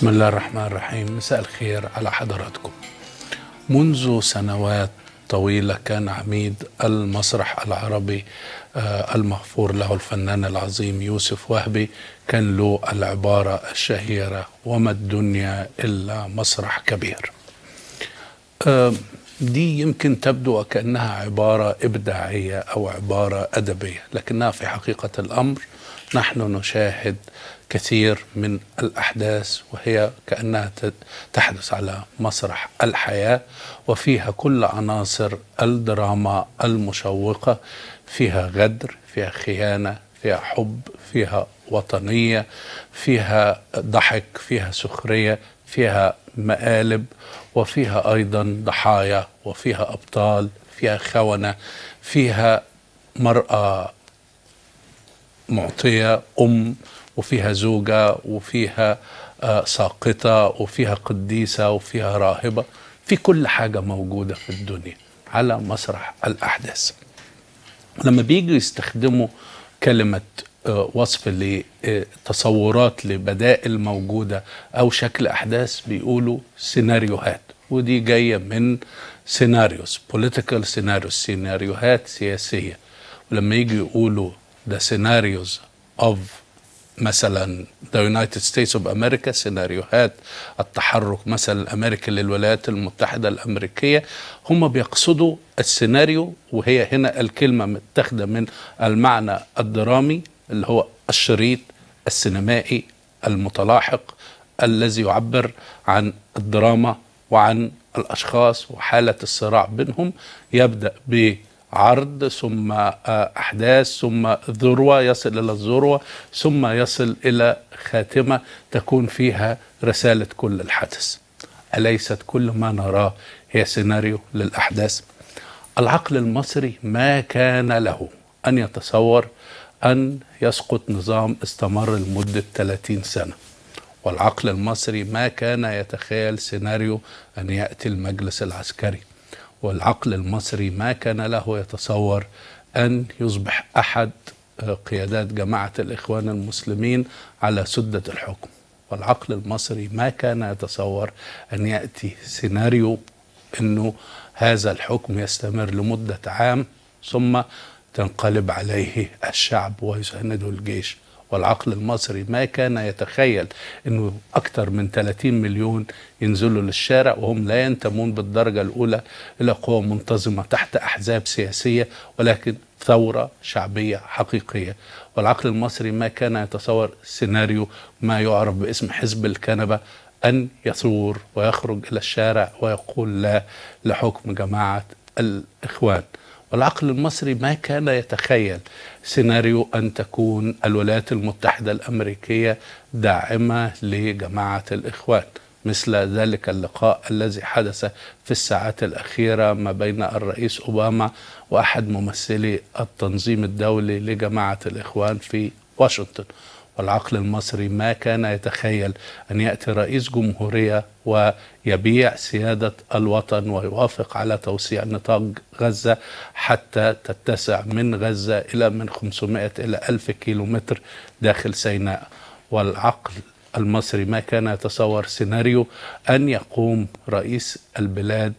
بسم الله الرحمن الرحيم مساء الخير على حضراتكم منذ سنوات طويلة كان عميد المسرح العربي آه، المغفور له الفنان العظيم يوسف وهبي كان له العبارة الشهيرة وما الدنيا إلا مسرح كبير آه، دي يمكن تبدو وكأنها عبارة إبداعية أو عبارة أدبية لكنها في حقيقة الأمر نحن نشاهد كثير من الأحداث وهي كأنها ت- تحدث على مسرح الحياة وفيها كل عناصر الدراما المشوقة فيها غدر فيها خيانة فيها حب فيها وطنية فيها ضحك فيها سخرية فيها مقالب وفيها أيضا ضحايا وفيها أبطال فيها خونة فيها مرأة معطية أم وفيها زوجة وفيها آه، ساقطة وفيها قديسة وفيها راهبة في كل حاجة موجودة في الدنيا على مسرح الأحداث لما بيجوا يستخدموا كلمة آه، وصف لتصورات لبدائل موجودة أو شكل أحداث بيقولوا سيناريوهات ودي جاية من سيناريوس political سيناريوس سيناريوهات سياسية ولما يجي يقولوا the scenarios of مثلا the United States of America سيناريوهات التحرك مثلا الامريكي للولايات المتحده الامريكيه هم بيقصدوا السيناريو وهي هنا الكلمه متاخده من المعنى الدرامي اللي هو الشريط السينمائي المتلاحق الذي يعبر عن الدراما وعن الاشخاص وحاله الصراع بينهم يبدا ب عرض ثم آه، احداث ثم ذروه يصل الى الذروه ثم يصل الى خاتمه تكون فيها رساله كل الحدث. اليست كل ما نراه هي سيناريو للاحداث؟ العقل المصري ما كان له ان يتصور ان يسقط نظام استمر لمده 30 سنه. والعقل المصري ما كان يتخيل سيناريو ان ياتي المجلس العسكري. والعقل المصري ما كان له يتصور ان يصبح احد آه، قيادات جماعه الاخوان المسلمين على سده الحكم والعقل المصري ما كان يتصور ان ياتي سيناريو انه هذا الحكم يستمر لمده عام ثم تنقلب عليه الشعب ويسانده الجيش والعقل المصري ما كان يتخيل انه اكثر من 30 مليون ينزلوا للشارع وهم لا ينتمون بالدرجه الاولى الى قوى منتظمه تحت احزاب سياسيه ولكن ثوره شعبيه حقيقيه والعقل المصري ما كان يتصور سيناريو ما يعرف باسم حزب الكنبه ان يثور ويخرج الى الشارع ويقول لا لحكم جماعه الاخوان والعقل المصري ما كان يتخيل سيناريو ان تكون الولايات المتحده الامريكيه داعمه لجماعه الاخوان مثل ذلك اللقاء الذي حدث في الساعات الاخيره ما بين الرئيس اوباما واحد ممثلي التنظيم الدولي لجماعه الاخوان في واشنطن والعقل المصري ما كان يتخيل ان ياتي رئيس جمهوريه ويبيع سياده الوطن ويوافق على توسيع نطاق غزه حتى تتسع من غزه الى من 500 الى 1000 كيلومتر داخل سيناء والعقل المصري ما كان يتصور سيناريو ان يقوم رئيس البلاد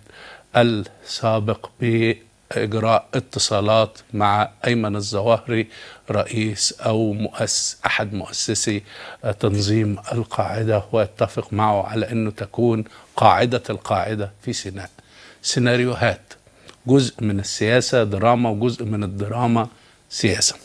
السابق بإجراء اتصالات مع أيمن الظواهري رئيس أو مؤسس أحد مؤسسي تنظيم القاعدة ويتفق معه على أنه تكون قاعدة القاعدة في سيناء سيناريوهات جزء من السياسة دراما وجزء من الدراما سياسة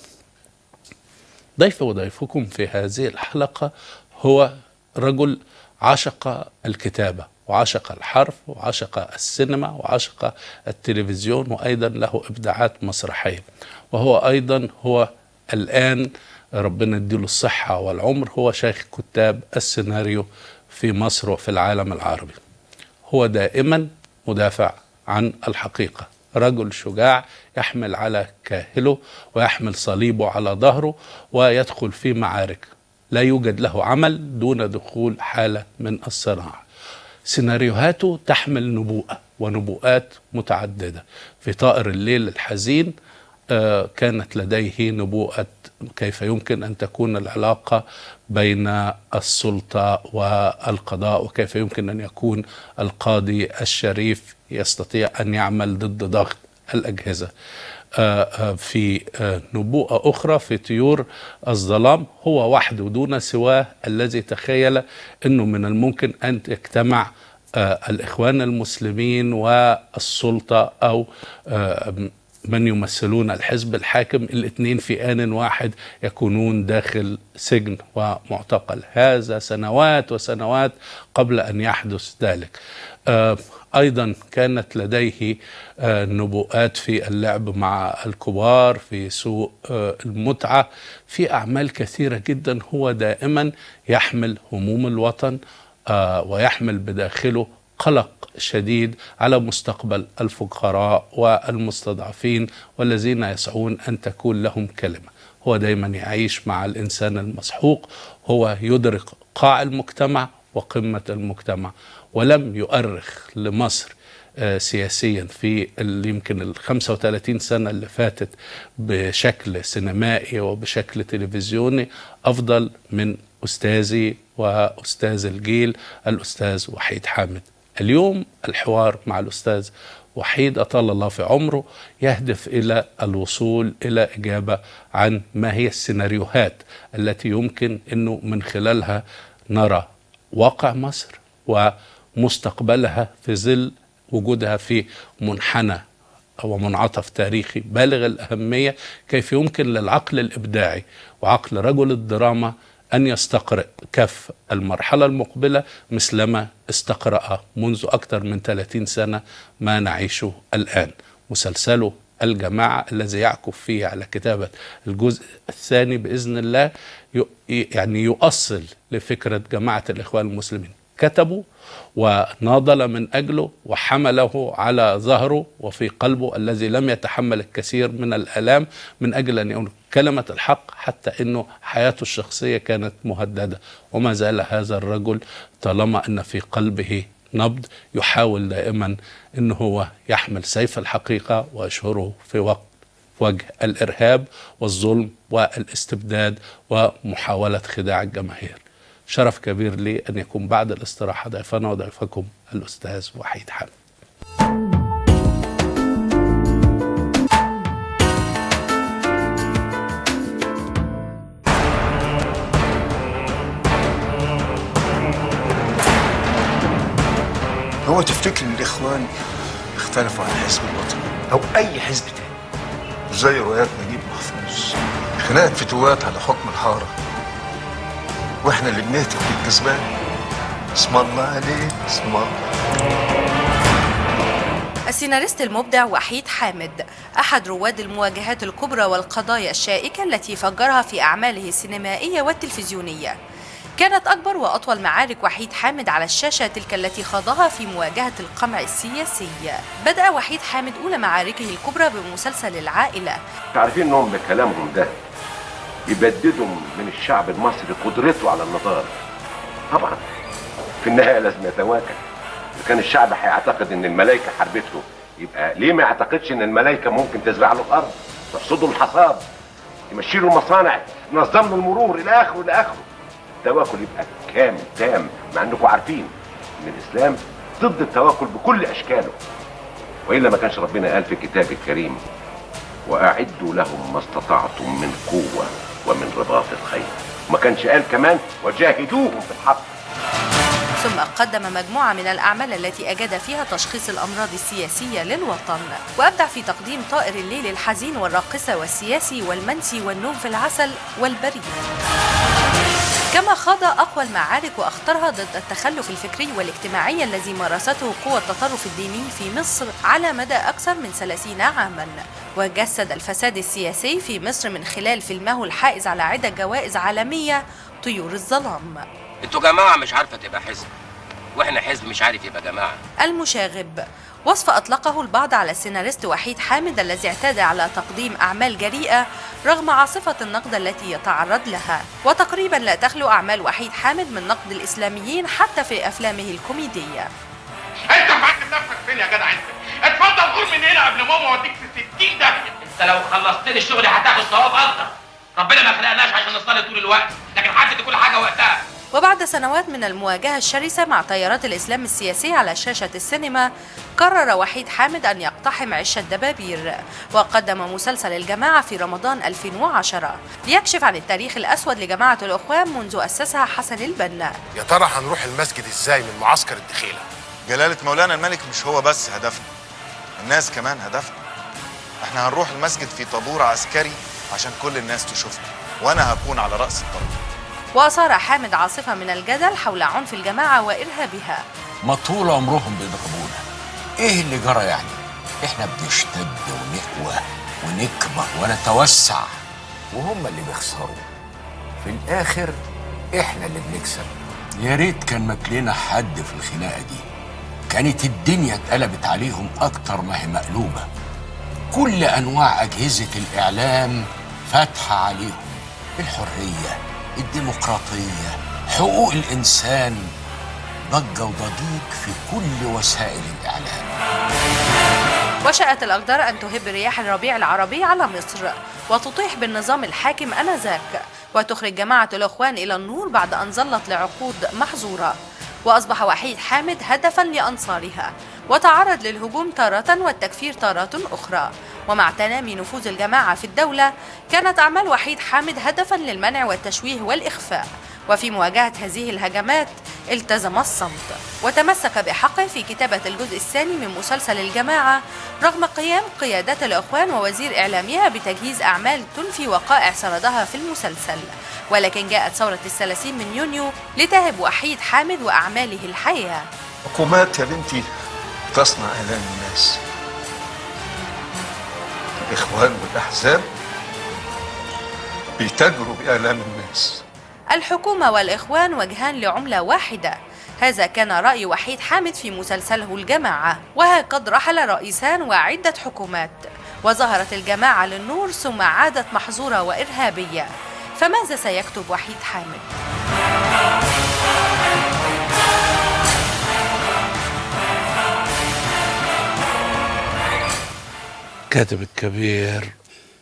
ضيف وضيفكم في هذه الحلقة هو رجل عشق الكتابة وعشق الحرف وعشق السينما وعشق التلفزيون وأيضا له إبداعات مسرحية وهو أيضا هو الآن ربنا يديله الصحة والعمر هو شيخ كتاب السيناريو في مصر وفي العالم العربي هو دائما مدافع عن الحقيقة رجل شجاع يحمل على كاهله ويحمل صليبه على ظهره ويدخل في معارك لا يوجد له عمل دون دخول حالة من الصراع سيناريوهاته تحمل نبوءة ونبوءات متعددة في طائر الليل الحزين آه، كانت لديه نبوءة كيف يمكن أن تكون العلاقة بين السلطة والقضاء وكيف يمكن أن يكون القاضي الشريف يستطيع أن يعمل ضد ضغط الأجهزة آه، آه، في آه، نبوءة أخرى في طيور الظلام هو وحده دون سواه الذي تخيل أنه من الممكن أن يجتمع آه، الإخوان المسلمين والسلطة أو آه، من يمثلون الحزب الحاكم الاثنين في آن واحد يكونون داخل سجن ومعتقل هذا سنوات وسنوات قبل أن يحدث ذلك آه، أيضا كانت لديه آه، نبوءات في اللعب مع الكبار في سوق آه، المتعة في أعمال كثيرة جدا هو دائما يحمل هموم الوطن آه، ويحمل بداخله قلق شديد على مستقبل الفقراء والمستضعفين والذين يسعون ان تكون لهم كلمه هو دايما يعيش مع الانسان المسحوق هو يدرك قاع المجتمع وقمه المجتمع ولم يؤرخ لمصر آه، سياسيا في ال- يمكن ال 35 سنه اللي فاتت بشكل سينمائي وبشكل تلفزيوني افضل من استاذي واستاذ الجيل الاستاذ وحيد حامد. اليوم الحوار مع الاستاذ وحيد اطال الله في عمره يهدف الى الوصول الى اجابه عن ما هي السيناريوهات التي يمكن انه من خلالها نرى واقع مصر ومستقبلها في ظل وجودها في منحنى أو منعطف تاريخي بالغ الأهمية كيف يمكن للعقل الإبداعي وعقل رجل الدراما أن يستقرئ كف المرحلة المقبلة مثلما استقرأ منذ أكثر من 30 سنة ما نعيشه الآن مسلسله الجماعة الذي يعكف فيه على كتابة الجزء الثاني بإذن الله ي- يعني يؤصل لفكرة جماعة الإخوان المسلمين كتبوا وناضل من أجله وحمله على ظهره وفي قلبه الذي لم يتحمل الكثير من الآلام من أجل أن يقول كلمة الحق حتى أنه حياته الشخصية كانت مهددة وما زال هذا الرجل طالما أن في قلبه نبض يحاول دائما أنه هو يحمل سيف الحقيقة ويشهره في وقت وجه الإرهاب والظلم والاستبداد ومحاولة خداع الجماهير شرف كبير لي أن يكون بعد الاستراحة ضيفنا وضيفكم الأستاذ وحيد حامد هو تفتكر ان الاخوان اختلفوا عن الحزب الوطني او اي حزب تاني زي روايات نجيب محفوظ خناقه فتوات على حكم الحاره واحنا اللي بنهتف بالكسبان اسم الله عليك اسم الله السيناريست المبدع وحيد حامد أحد رواد المواجهات الكبرى والقضايا الشائكة التي فجرها في أعماله السينمائية والتلفزيونية كانت أكبر وأطول معارك وحيد حامد على الشاشة تلك التي خاضها في مواجهة القمع السياسي بدأ وحيد حامد أولى معاركه الكبرى بمسلسل العائلة تعرفين انهم بكلامهم ده يبددوا من الشعب المصري قدرته على النضال طبعا في النهايه لازم يتواكل اذا كان الشعب هيعتقد ان الملائكه حاربته يبقى ليه ما يعتقدش ان الملائكه ممكن تزرع له الارض تحصد له الحصاد يمشي له المصانع تنظم له المرور الى اخره الى اخره التواكل يبقى كامل تام مع انكم عارفين ان الاسلام ضد التواكل بكل اشكاله والا ما كانش ربنا قال في كتابه الكريم واعدوا لهم ما استطعتم من قوه ومن رباط الخيل ما كانش قال كمان وجاهدوهم في الحق ثم قدم مجموعة من الأعمال التي أجاد فيها تشخيص الأمراض السياسية للوطن وأبدع في تقديم طائر الليل الحزين والراقصة والسياسي والمنسي والنوم في العسل والبريد كما خاض أقوى المعارك وأخطرها ضد التخلف الفكري والاجتماعي الذي مارسته قوى التطرف الديني في مصر على مدى أكثر من 30 عاما وجسد الفساد السياسي في مصر من خلال فيلمه الحائز على عدة جوائز عالمية طيور الظلام انتوا جماعه مش عارفه تبقى حزب واحنا حزب مش عارف يبقى جماعه المشاغب وصف أطلقه البعض على السيناريست وحيد حامد الذي اعتاد على تقديم أعمال جريئة رغم عاصفة النقد التي يتعرض لها وتقريبا لا تخلو أعمال وحيد حامد من نقد الإسلاميين حتى في أفلامه الكوميدية انت فاكر نفسك فين يا جدع انت اتفضل غور من هنا قبل ماما اوديك في 60 داهيه ده لو خلصت لي الشغل هتاخد ثواب اكتر ربنا ما خلقناش عشان نصلي طول الوقت لكن حدد كل حاجه وقتها وبعد سنوات من المواجهة الشرسة مع تيارات الإسلام السياسي على شاشة السينما قرر وحيد حامد أن يقتحم عش الدبابير وقدم مسلسل الجماعة في رمضان 2010 ليكشف عن التاريخ الأسود لجماعة الأخوان منذ أسسها حسن البنا يا ترى هنروح المسجد ازاي من معسكر الدخيله جلالة مولانا الملك مش هو بس هدفنا الناس كمان هدفنا احنا هنروح المسجد في طابور عسكري عشان كل الناس تشوفنا وانا هكون على رأس الطابور وأثار حامد عاصفة من الجدل حول عنف الجماعة وإرهابها ما طول عمرهم بيضربونا ايه اللي جرى يعني احنا بنشتد ونقوى ونكبر ونتوسع وهم اللي بيخسروا في الاخر احنا اللي بنكسب يا ريت كان مكلنا حد في الخناقه دي كانت الدنيا اتقلبت عليهم اكتر ما هي مقلوبه كل انواع اجهزه الاعلام فاتحه عليهم الحريه الديمقراطيه حقوق الانسان ضجه وضجيج في كل وسائل الاعلام وشاءت الأقدار أن تهب رياح الربيع العربي على مصر وتطيح بالنظام الحاكم آنذاك وتخرج جماعة الإخوان إلى النور بعد أن ظلت لعقود محظورة وأصبح وحيد حامد هدفا لأنصارها وتعرض للهجوم تارة والتكفير تارة أخرى ومع تنامي نفوذ الجماعة في الدولة كانت أعمال وحيد حامد هدفا للمنع والتشويه والإخفاء وفي مواجهة هذه الهجمات التزم الصمت وتمسك بحقه في كتابة الجزء الثاني من مسلسل الجماعة رغم قيام قيادات الإخوان ووزير إعلامها بتجهيز أعمال تنفي وقائع سردها في المسلسل ولكن جاءت ثورة الثلاثين من يونيو لتهب وحيد حامد وأعماله الحياة حكومات يا بنتي تصنع إعلام الناس الإخوان والأحزاب بيتاجروا بإعلام الناس الحكومة والإخوان وجهان لعملة واحدة هذا كان رأي وحيد حامد في مسلسله الجماعة وها قد رحل رئيسان وعدة حكومات وظهرت الجماعة للنور ثم عادت محظورة وإرهابية فماذا سيكتب وحيد حامد؟ الكاتب الكبير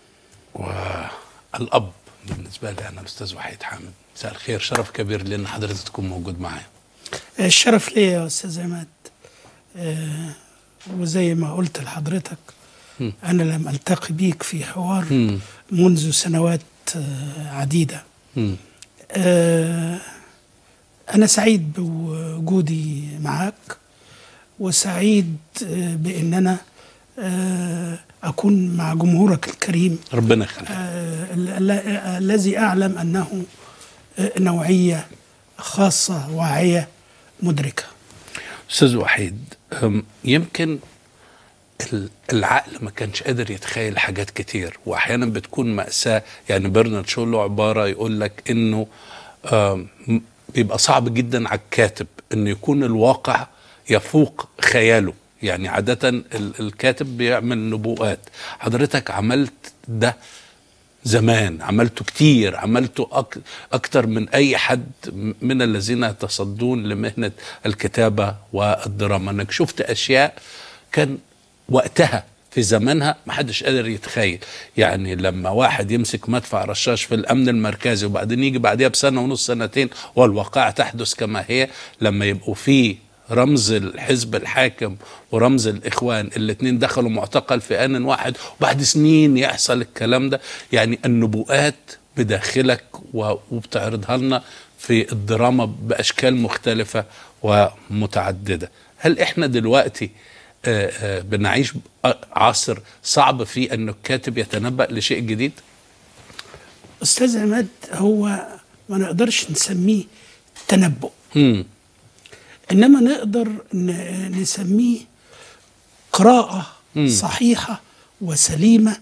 والأب بالنسبة لي أنا الأستاذ وحيد حامد مساء الخير شرف كبير لي إن حضرتك تكون موجود معايا الشرف ليا يا استاذ عماد آه، وزي ما قلت لحضرتك انا لم التقي بيك في حوار مم. منذ سنوات آه، عديده مم. آه، انا سعيد بوجودي معاك وسعيد آه، بان انا آه، اكون مع جمهورك الكريم ربنا يخليك آه، ال- ال- الذي اعلم انه آه، نوعيه خاصه واعيه مدركه أستاذ وحيد أم، يمكن ال- العقل ما كانش قادر يتخيل حاجات كتير واحيانا بتكون مأساة يعني برنارد شو له عبارة يقول لك انه آم، م- بيبقى صعب جدا على الكاتب انه يكون الواقع يفوق خياله يعني عادة ال- الكاتب بيعمل نبوءات حضرتك عملت ده زمان عملته كتير عملته أك أكتر من أي حد من الذين يتصدون لمهنة الكتابة والدراما أنك شفت أشياء كان وقتها في زمانها ما حدش قادر يتخيل يعني لما واحد يمسك مدفع رشاش في الأمن المركزي وبعدين يجي بعدها بسنة ونص سنتين والواقعة تحدث كما هي لما يبقوا فيه رمز الحزب الحاكم ورمز الاخوان الاثنين دخلوا معتقل في ان واحد وبعد سنين يحصل الكلام ده يعني النبوءات بداخلك و- وبتعرضها لنا في الدراما باشكال مختلفه ومتعدده هل احنا دلوقتي آه، آه، بنعيش عصر صعب فيه ان الكاتب يتنبأ لشيء جديد استاذ عماد هو ما نقدرش نسميه تنبؤ مم. انما نقدر ن- نسميه قراءه صحيحه وسليمه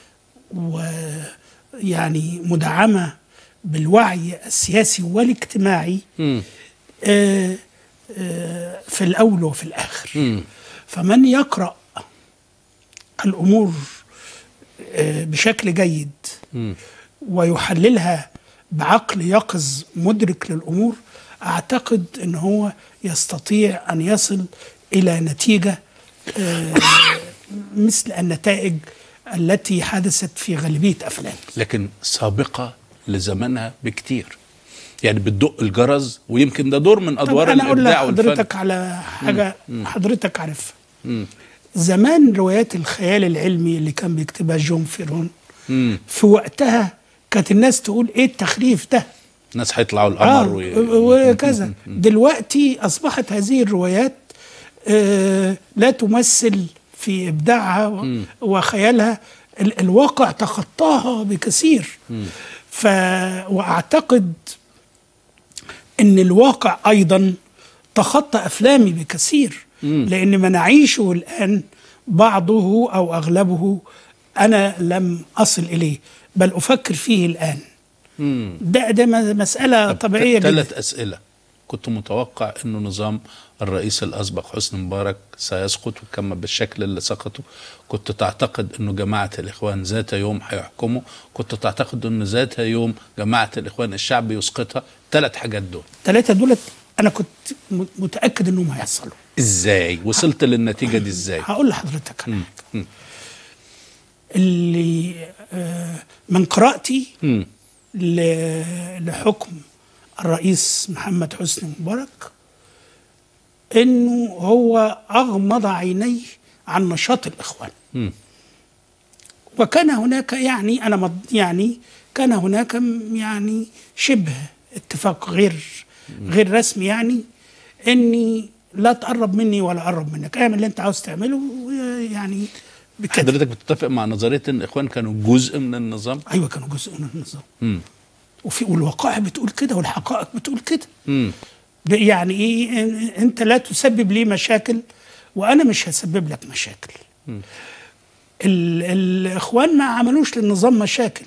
ويعني مدعمه بالوعي السياسي والاجتماعي مم. آه، آه، في الاول وفي الاخر مم. فمن يقرا الامور آه، بشكل جيد مم. ويحللها بعقل يقظ مدرك للامور اعتقد ان هو يستطيع ان يصل الى نتيجه آه، مثل النتائج التي حدثت في غالبيه افلام لكن سابقه لزمنها بكتير يعني بتدق الجرس ويمكن ده دور من طب ادوار انا اقول الابداع والفن لحضرتك على حاجه مم. حضرتك عارفها مم. زمان روايات الخيال العلمي اللي كان بيكتبها جون فيرون مم. في وقتها كانت الناس تقول ايه التخريف ده الناس هيطلعوا آه القمر وي... وكذا دلوقتي اصبحت هذه الروايات آه لا تمثل في ابداعها و- مم. وخيالها ال- الواقع تخطاها بكثير مم. ف واعتقد ان الواقع ايضا تخطى افلامي بكثير مم. لان ما نعيشه الان بعضه او اغلبه انا لم اصل اليه بل افكر فيه الان مم. ده ده م- مساله طبيعيه جدا ثلاث اسئله كنت متوقع انه نظام الرئيس الاسبق حسني مبارك سيسقط وكما بالشكل اللي سقطه كنت تعتقد انه جماعه الاخوان ذات يوم هيحكموا كنت تعتقد انه ذات يوم جماعه الاخوان الشعب يسقطها ثلاث حاجات دول ثلاثه دولت انا كنت م- متاكد انهم هيحصلوا ازاي وصلت للنتيجه دي ازاي هقول لحضرتك على مم. مم. اللي آه، من قراءتي مم. ل- لحكم الرئيس محمد حسني مبارك انه هو اغمض عينيه عن نشاط الاخوان مم. وكان هناك يعني انا مض- يعني كان هناك م- يعني شبه اتفاق غير غير رسمي يعني اني لا تقرب مني ولا اقرب منك اعمل اللي انت عاوز تعمله يعني بكده حضرتك بتتفق مع نظريه ان الاخوان كانوا جزء من النظام ايوه كانوا جزء من النظام مم. وفي والوقائع بتقول كده والحقائق بتقول كده مم. ب- يعني ايه إن- انت لا تسبب لي مشاكل وانا مش هسبب لك مشاكل ال- الاخوان ما عملوش للنظام مشاكل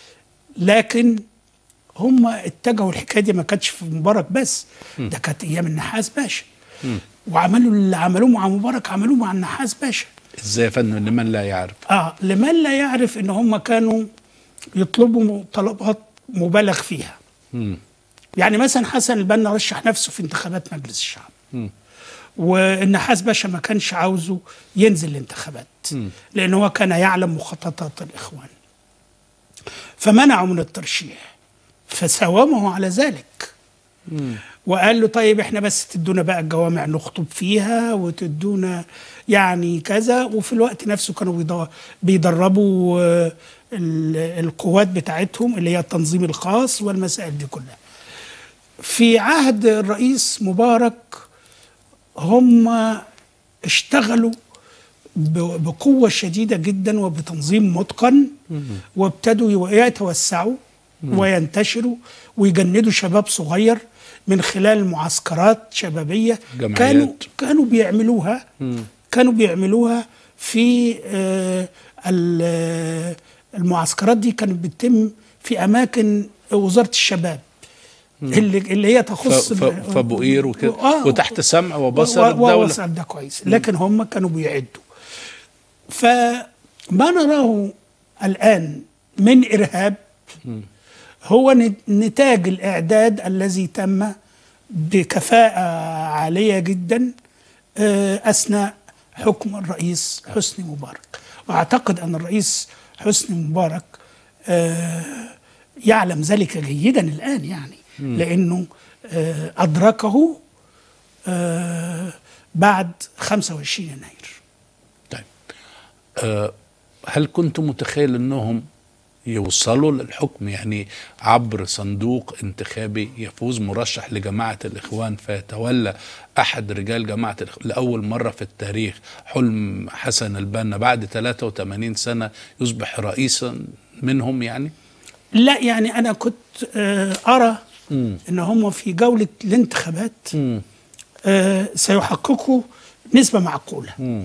لكن هم اتجهوا الحكايه دي ما كانتش في مبارك بس ده كانت ايام النحاس باشا وعملوا اللي عملوه مع مبارك عملوه مع النحاس باشا ازاي يا فندم لمن لا يعرف اه لمن لا يعرف ان هم كانوا يطلبوا طلبات مبالغ فيها مم. يعني مثلا حسن البنا رشح نفسه في انتخابات مجلس الشعب مم. والنحاس باشا ما كانش عاوزه ينزل الانتخابات مم. لان هو كان يعلم مخططات الاخوان فمنعه من الترشيح فساومه على ذلك مم. وقال له طيب احنا بس تدونا بقى الجوامع نخطب فيها وتدونا يعني كذا وفي الوقت نفسه كانوا بيض- بيدربوا آه، ال- القوات بتاعتهم اللي هي التنظيم الخاص والمسائل دي كلها في عهد الرئيس مبارك هم اشتغلوا ب- بقوة شديدة جدا وبتنظيم متقن وابتدوا يتوسعوا وينتشروا ويجندوا شباب صغير من خلال معسكرات شبابية جمعيات. كانوا كانوا بيعملوها كانوا بيعملوها في آه، ال- المعسكرات دي كانت بتتم في اماكن وزاره الشباب اللي اللي هي تخص ف- ف- فبؤير وكده آه. وتحت سمع وبصر و- و- الدوله وبصر ده كويس لكن هم كانوا بيعدوا فما نراه الان من ارهاب هو نت- نتاج الاعداد الذي تم بكفاءه عاليه جدا آه، اثناء حكم الرئيس حسني مبارك واعتقد ان الرئيس حسني مبارك آه، يعلم ذلك جيدا الان يعني لانه آه، ادركه آه، بعد 25 يناير طيب آه هل كنت متخيل انهم يوصلوا للحكم يعني عبر صندوق انتخابي يفوز مرشح لجماعة الإخوان فيتولى أحد رجال جماعة الإخوان لأول مرة في التاريخ حلم حسن البنا بعد 83 سنة يصبح رئيسا منهم يعني لا يعني انا كنت آه، ارى مم. ان هم في جوله الانتخابات مم. آه، سيحققوا نسبه معقوله مم.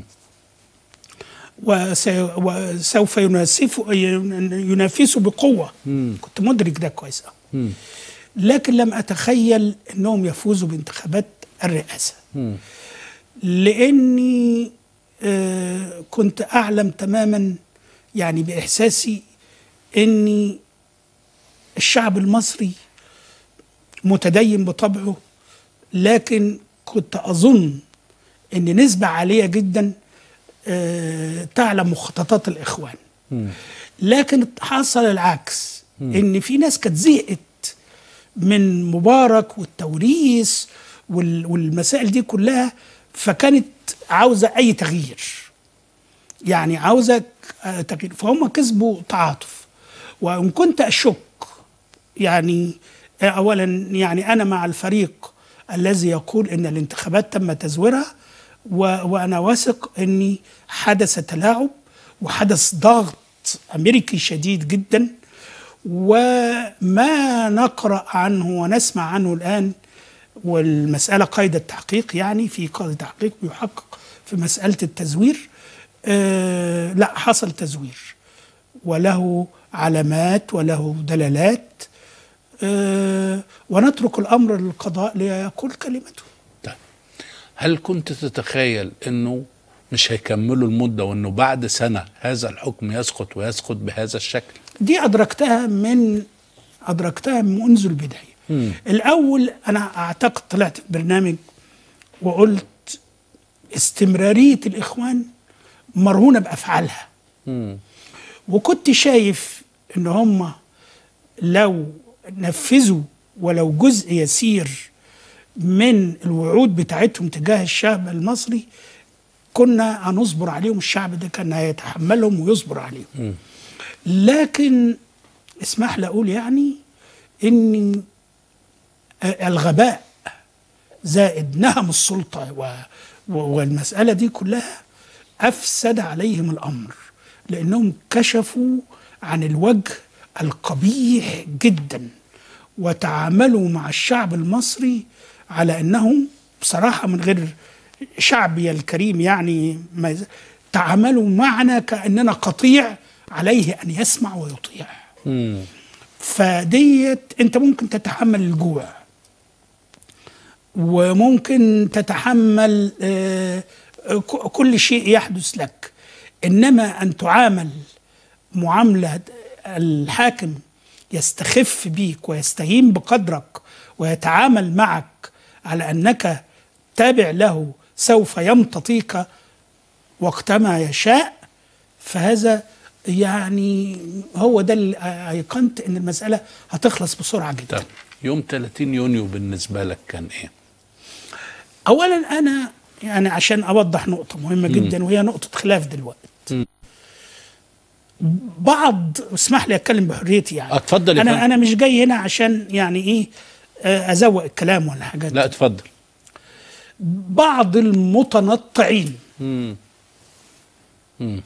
وسي- وسوف يناسفوا ينافسوا بقوه مم. كنت مدرك ده كويس أوي. مم. لكن لم اتخيل انهم يفوزوا بانتخابات الرئاسه مم. لاني آه، كنت اعلم تماما يعني باحساسي اني الشعب المصري متدين بطبعه لكن كنت اظن ان نسبه عاليه جدا آه، تعلم مخططات الاخوان لكن حصل العكس ان في ناس كانت زهقت من مبارك والتوريث وال- والمسائل دي كلها فكانت عاوزه اي تغيير يعني عاوزه آه، تغيير فهم كسبوا تعاطف وان كنت اشك يعني آه، اولا يعني انا مع الفريق الذي يقول ان الانتخابات تم تزويرها و- وانا واثق ان حدث تلاعب وحدث ضغط امريكي شديد جدا وما نقرا عنه ونسمع عنه الان والمساله قيد التحقيق يعني في قيد تحقيق بيحقق في مساله التزوير آه لا حصل تزوير وله علامات وله دلالات آه ونترك الامر للقضاء ليقول كلمته طيب هل كنت تتخيل انه مش هيكملوا المده وانه بعد سنه هذا الحكم يسقط ويسقط بهذا الشكل؟ دي ادركتها من ادركتها منذ البدايه مم. الاول انا اعتقد طلعت في برنامج وقلت استمراريه الاخوان مرهونه بافعالها مم. وكنت شايف ان هم لو نفذوا ولو جزء يسير من الوعود بتاعتهم تجاه الشعب المصري كنا هنصبر عليهم الشعب ده كان هيتحملهم ويصبر عليهم لكن اسمح لي اقول يعني ان الغباء زائد نهم السلطه و و- والمساله دي كلها افسد عليهم الامر لانهم كشفوا عن الوجه القبيح جدا وتعاملوا مع الشعب المصري على انهم بصراحه من غير شعبي الكريم يعني ما يز- تعاملوا معنا كاننا قطيع عليه ان يسمع ويطيع مم. فديت انت ممكن تتحمل الجوع وممكن تتحمل آه، ك- كل شيء يحدث لك انما ان تعامل معامله الحاكم يستخف بيك ويستهين بقدرك ويتعامل معك على انك تابع له سوف يمتطيك وقتما يشاء فهذا يعني هو ده اللي ايقنت ان المساله هتخلص بسرعه جدا طيب يوم 30 يونيو بالنسبه لك كان ايه؟ اولا انا يعني عشان اوضح نقطه مهمه مم. جدا وهي نقطه خلاف دلوقتي مم. بعض اسمح لي اتكلم بحريتي يعني اتفضل يا فندم. انا انا مش جاي هنا عشان يعني ايه آه، ازوق الكلام ولا حاجات لا اتفضل بعض المتنطعين مم. مم.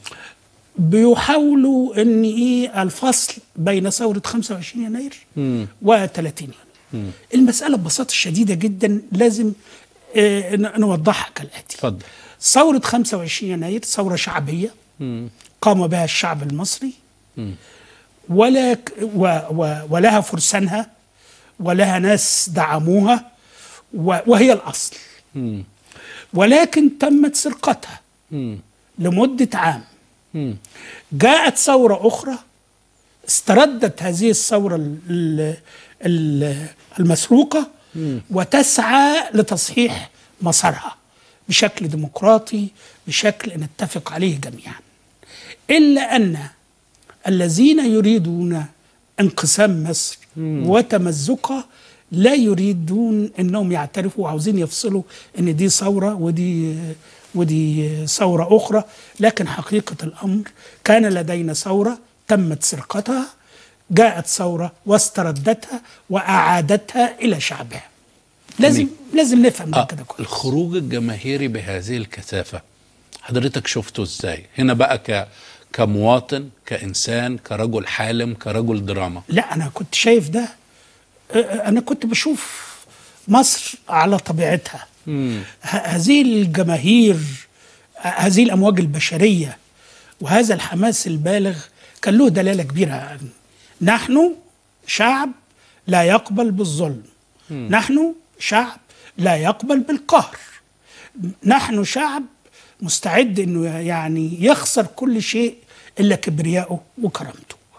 بيحاولوا ان ايه الفصل بين ثوره 25 يناير مم. و 30 يناير مم. المساله ببساطه شديده جدا لازم آه، ن- نوضحها كالاتي اتفضل ثوره 25 يناير ثوره شعبيه مم. قام بها الشعب المصري مم. ولا ك- و و ولها فرسانها ولها ناس دعموها و وهي الاصل مم. ولكن تمت سرقتها مم. لمده عام مم. جاءت ثوره اخرى استردت هذه الثوره ال- ال- ال- المسروقه وتسعى لتصحيح مسارها بشكل ديمقراطي بشكل نتفق عليه جميعا الا ان الذين يريدون انقسام مصر وتمزقها لا يريدون انهم يعترفوا وعاوزين يفصلوا ان دي ثوره ودي ودي ثوره اخرى لكن حقيقه الامر كان لدينا ثوره تمت سرقتها جاءت ثوره واستردتها واعادتها الى شعبها لازم جميل. لازم نفهم ده آه كده كويس الخروج الجماهيري بهذه الكثافة حضرتك شفته ازاي هنا بقى ك كمواطن كإنسان كرجل حالم كرجل دراما لا انا كنت شايف ده آه، آه، انا كنت بشوف مصر على طبيعتها مم. ه- هذه الجماهير ه- هذه الامواج البشريه وهذا الحماس البالغ كان له دلاله كبيره نحن شعب لا يقبل بالظلم نحن شعب لا يقبل بالقهر نحن شعب مستعد انه يعني يخسر كل شيء الا كبرياءه وكرامته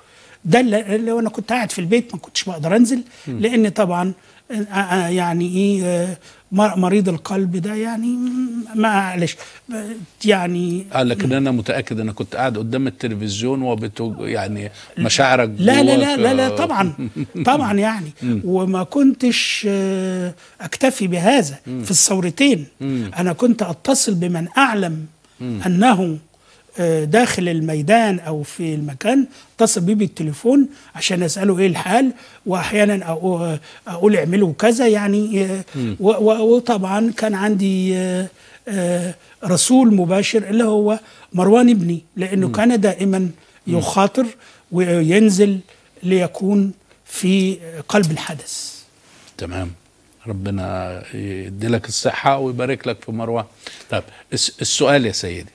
ده اللي اللي انا كنت قاعد في البيت ما كنتش بقدر انزل لان طبعا آه، آه، يعني ايه آه، مر- مريض القلب ده يعني م- معلش آه، يعني آه لكن انا متاكد انا كنت قاعد قدام التلفزيون وبتو يعني مشاعرك لا لا لا جواك، لا لا آه، طبعا طبعا يعني وما كنتش آه، اكتفي بهذا في الثورتين انا كنت اتصل بمن اعلم انه آه، داخل الميدان او في المكان اتصل بيه بالتليفون عشان اساله ايه الحال واحيانا اقول, أقول اعملوا كذا يعني آه، و- و- وطبعا كان عندي آه، آه، رسول مباشر اللي هو مروان ابني لانه كان دائما يخاطر وينزل ليكون في قلب الحدث تمام ربنا يدي لك الصحة ويبارك لك في مروان طيب الس- السؤال يا سيدي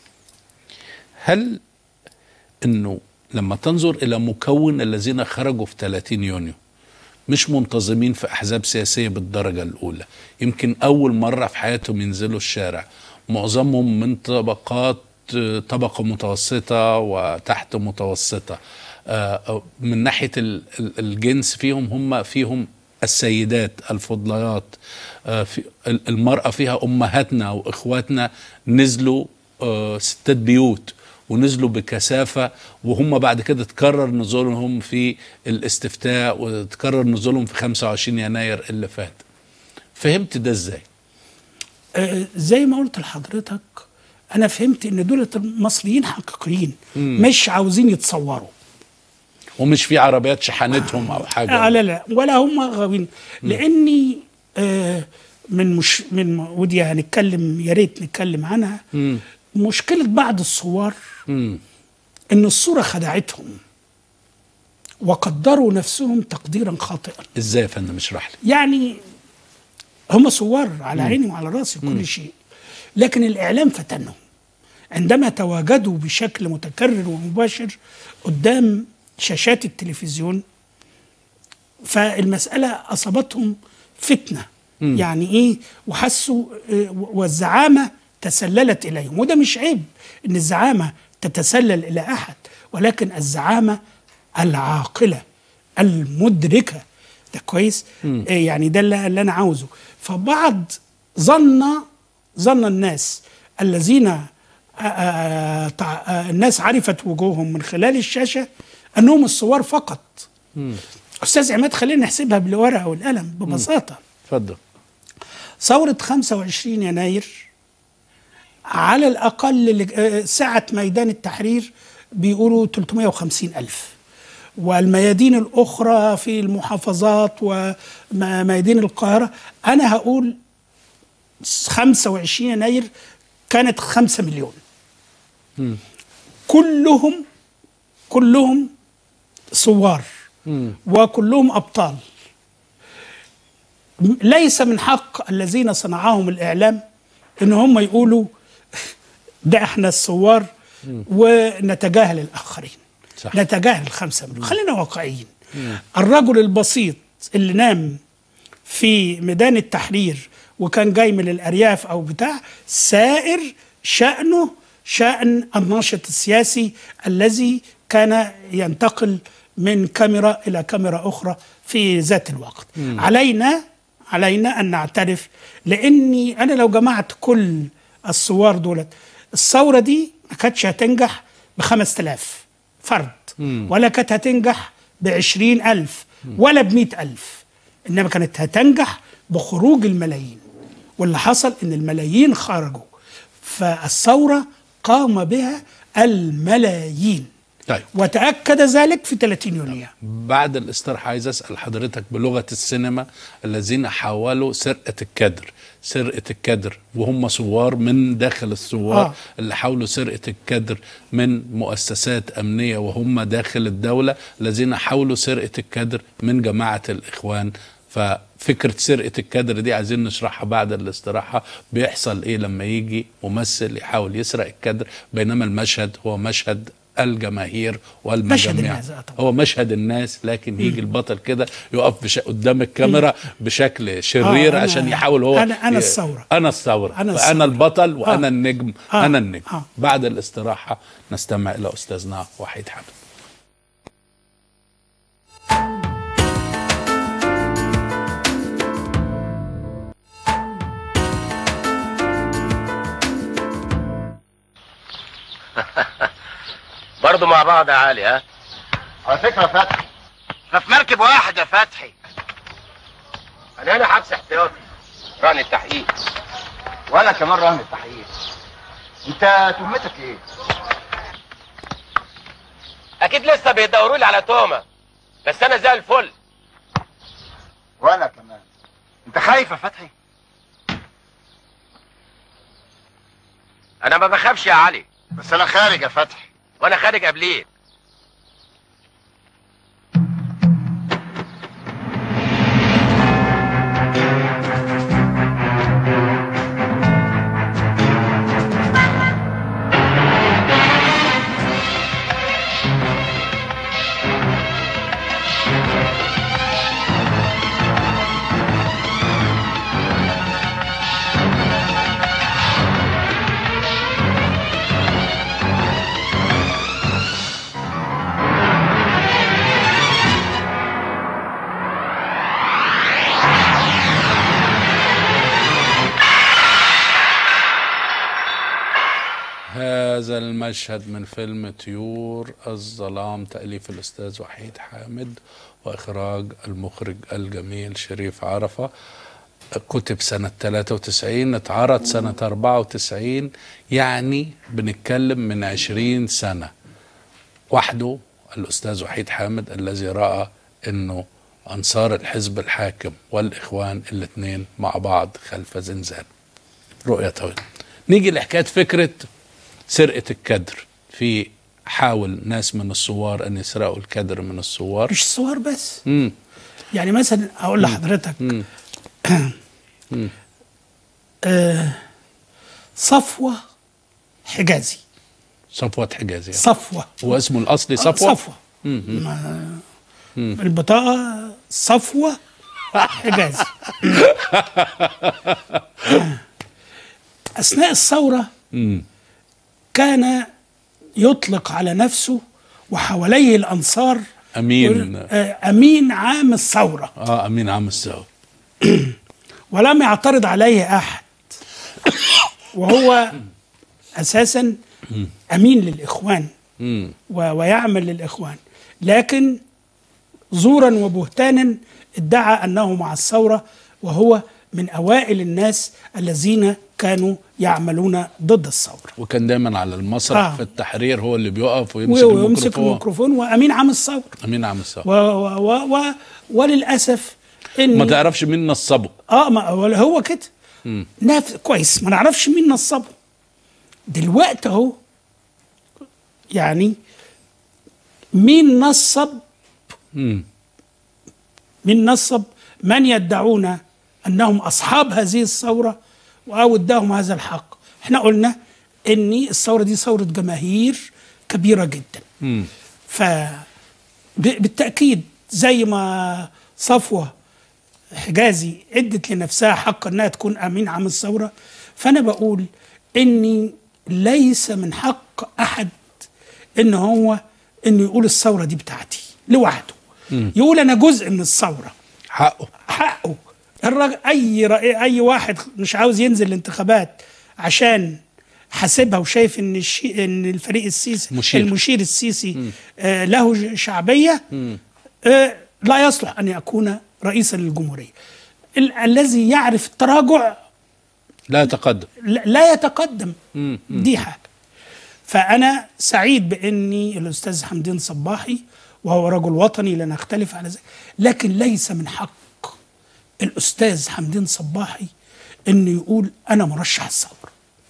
هل انه لما تنظر الى مكون الذين خرجوا في 30 يونيو مش منتظمين في احزاب سياسيه بالدرجه الاولى يمكن اول مره في حياتهم ينزلوا الشارع معظمهم من طبقات آه، طبقه متوسطه وتحت متوسطه آه، من ناحيه ال- ال- الجنس فيهم هم فيهم السيدات الفضليات آه، في ال- المراه فيها امهاتنا واخواتنا نزلوا آه، ستات بيوت ونزلوا بكثافة وهم بعد كده تكرر نزولهم في الاستفتاء وتكرر نزولهم في 25 يناير اللي فات فهمت ده ازاي آه، زي ما قلت لحضرتك انا فهمت ان دول المصريين حقيقيين مش عاوزين يتصوروا ومش في عربيات شحنتهم او حاجة آه لا لا ولا هم غاوين لاني آه من مش من ودي هنتكلم يا ريت نتكلم عنها مم. مشكله بعض الثوار مم. ان الصوره خدعتهم وقدروا نفسهم تقديرا خاطئا ازاي يا فندم اشرح لي يعني هم ثوار على عيني وعلى راسي كل شيء لكن الاعلام فتنهم عندما تواجدوا بشكل متكرر ومباشر قدام شاشات التلفزيون فالمساله اصابتهم فتنه يعني ايه وحسوا آه، والزعامه تسللت اليهم وده مش عيب ان الزعامه تتسلل الى احد ولكن الزعامه العاقله المدركه ده كويس آه، يعني ده اللي اللي انا عاوزه فبعض ظن ظن الناس الذين آه، آه، تع- آه، الناس عرفت وجوههم من خلال الشاشه انهم الصور فقط استاذ عماد خلينا نحسبها بالورقه والقلم ببساطه اتفضل ثورة 25 يناير على الأقل اللي- آه، سعة ميدان التحرير بيقولوا 350 ألف والميادين الأخرى في المحافظات وميادين القاهرة أنا هقول 25 يناير كانت 5 مليون كلهم كلهم ثوار وكلهم أبطال ليس من حق الذين صنعهم الإعلام إن هم يقولوا ده احنا الثوار ونتجاهل الآخرين صح. نتجاهل خمسة مليون خلينا واقعيين الرجل البسيط اللي نام في ميدان التحرير وكان جاي من الأرياف أو بتاع سائر شأنه شأن الناشط السياسي الذي كان ينتقل من كاميرا إلى كاميرا أخرى في ذات الوقت علينا علينا أن نعترف لأني أنا لو جمعت كل الثوار دولت الثورة دي ما كانتش هتنجح ب 5000 فرد ولا كانت هتنجح ب 20000 ولا ب 100000 إنما كانت هتنجح بخروج الملايين واللي حصل إن الملايين خرجوا فالثورة قام بها الملايين طيب وتأكد ذلك في 30 يونيو بعد الاستراحة عايز أسأل حضرتك بلغة السينما الذين حاولوا سرقة الكادر سرقة الكادر وهم ثوار من داخل الثوار آه. آه. اللي حاولوا سرقة الكادر من مؤسسات أمنية وهم داخل الدولة الذين حاولوا سرقة الكادر من جماعة الإخوان ففكرة سرقة الكادر دي عايزين نشرحها بعد الاستراحة بيحصل ايه لما يجي ممثل يحاول يسرق الكادر بينما المشهد هو مشهد الجماهير والمجاميع الناس، آه طبعا. هو مشهد الناس لكن يجي البطل كده يقف بش... قدام الكاميرا بشكل شرير آه، أنا- عشان يحاول هو أنا- أنا ي- الثورة. انا الثوره أنا فانا الثورة. البطل وانا آه. النجم آه. انا النجم آه. بعد الاستراحه نستمع الى استاذنا وحيد حامد برضه مع بعض يا علي ها على فكره يا فتحي احنا في مركب واحد يا فتحي انا هنا حبس احتياطي رهن التحقيق وانا كمان رهن التحقيق انت تهمتك ايه؟ اكيد لسه بيدوروا لي على تهمه بس انا زي الفل وانا كمان انت خايف يا فتحي؟ انا ما بخافش يا علي بس انا خارج يا فتحي وانا خارج قبليك هذا المشهد من فيلم طيور الظلام تأليف الأستاذ وحيد حامد وإخراج المخرج الجميل شريف عرفة كتب سنة 93 اتعرض سنة 94 يعني بنتكلم من 20 سنة وحده الأستاذ وحيد حامد الذي رأى أنه أنصار الحزب الحاكم والإخوان الاثنين مع بعض خلف زنزان رؤية طويلة نيجي لحكاية فكرة سرقة الكدر في حاول ناس من الثوار أن يسرقوا الكدر من الثوار مش الصور بس مم. يعني مثلا اقول لحضرتك آه، صفوه حجازي صفوة حجازي صفوه هو اسمه الأصلي آه، صفوة صفوه ما- البطاقه صفوه حجازي اثناء الثوره كان يطلق على نفسه وحواليه الانصار أمين آه، امين عام الثوره اه أمين عام الثورة ولم يعترض عليه احد وهو اساسا امين للاخوان مم. و- ويعمل للاخوان لكن زورا وبهتانا ادعى انه مع الثوره وهو من اوائل الناس الذين كانوا يعملون ضد الثوره وكان دايما على المسرح آه. في التحرير هو اللي بيقف ويمسك ويمسك الميكروفون الميكروفون وامين عام الثوره أمين عام الثورة و و و و وللاسف ان ما تعرفش مين نصبه اه ما ولا هو كده نف... كويس ما نعرفش مين نصبه دلوقتي اهو يعني مين نصب مم. مين نصب من يدعون انهم اصحاب هذه الثوره او اداهم هذا الحق احنا قلنا ان الثوره دي ثوره جماهير كبيره جدا مم. ف ب- بالتاكيد زي ما صفوه حجازي ادت لنفسها حق انها تكون امين عام الثوره فانا بقول اني ليس من حق احد ان هو انه يقول الثوره دي بتاعتي لوحده يقول انا جزء من الثوره حقه حقه الراجل اي رأي اي واحد مش عاوز ينزل الانتخابات عشان حاسبها وشايف ان الشي ان الفريق السيسي مشير. المشير السيسي آه له ج- شعبيه آه لا يصلح ان يكون رئيسا للجمهوريه ال- الذي يعرف التراجع لا يتقدم لا لا يتقدم دي حاجه فانا سعيد باني الاستاذ حمدين صباحي وهو رجل وطني لا نختلف على ذلك لكن ليس من حق الاستاذ حمدين صباحي انه يقول انا مرشح الثوره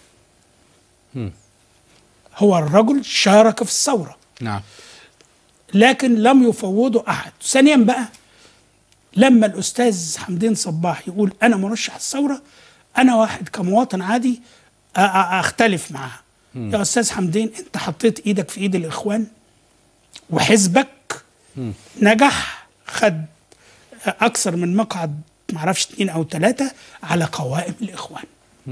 هو الرجل شارك في الثوره نعم لكن لم يفوضه احد ثانيا بقى لما الاستاذ حمدين صباح يقول انا مرشح الثوره انا واحد كمواطن عادي أ- أ- اختلف معاه يا استاذ حمدين انت حطيت ايدك في ايد الاخوان وحزبك نجح خد اكثر من مقعد معرفش اتنين او ثلاثه على قوائم الاخوان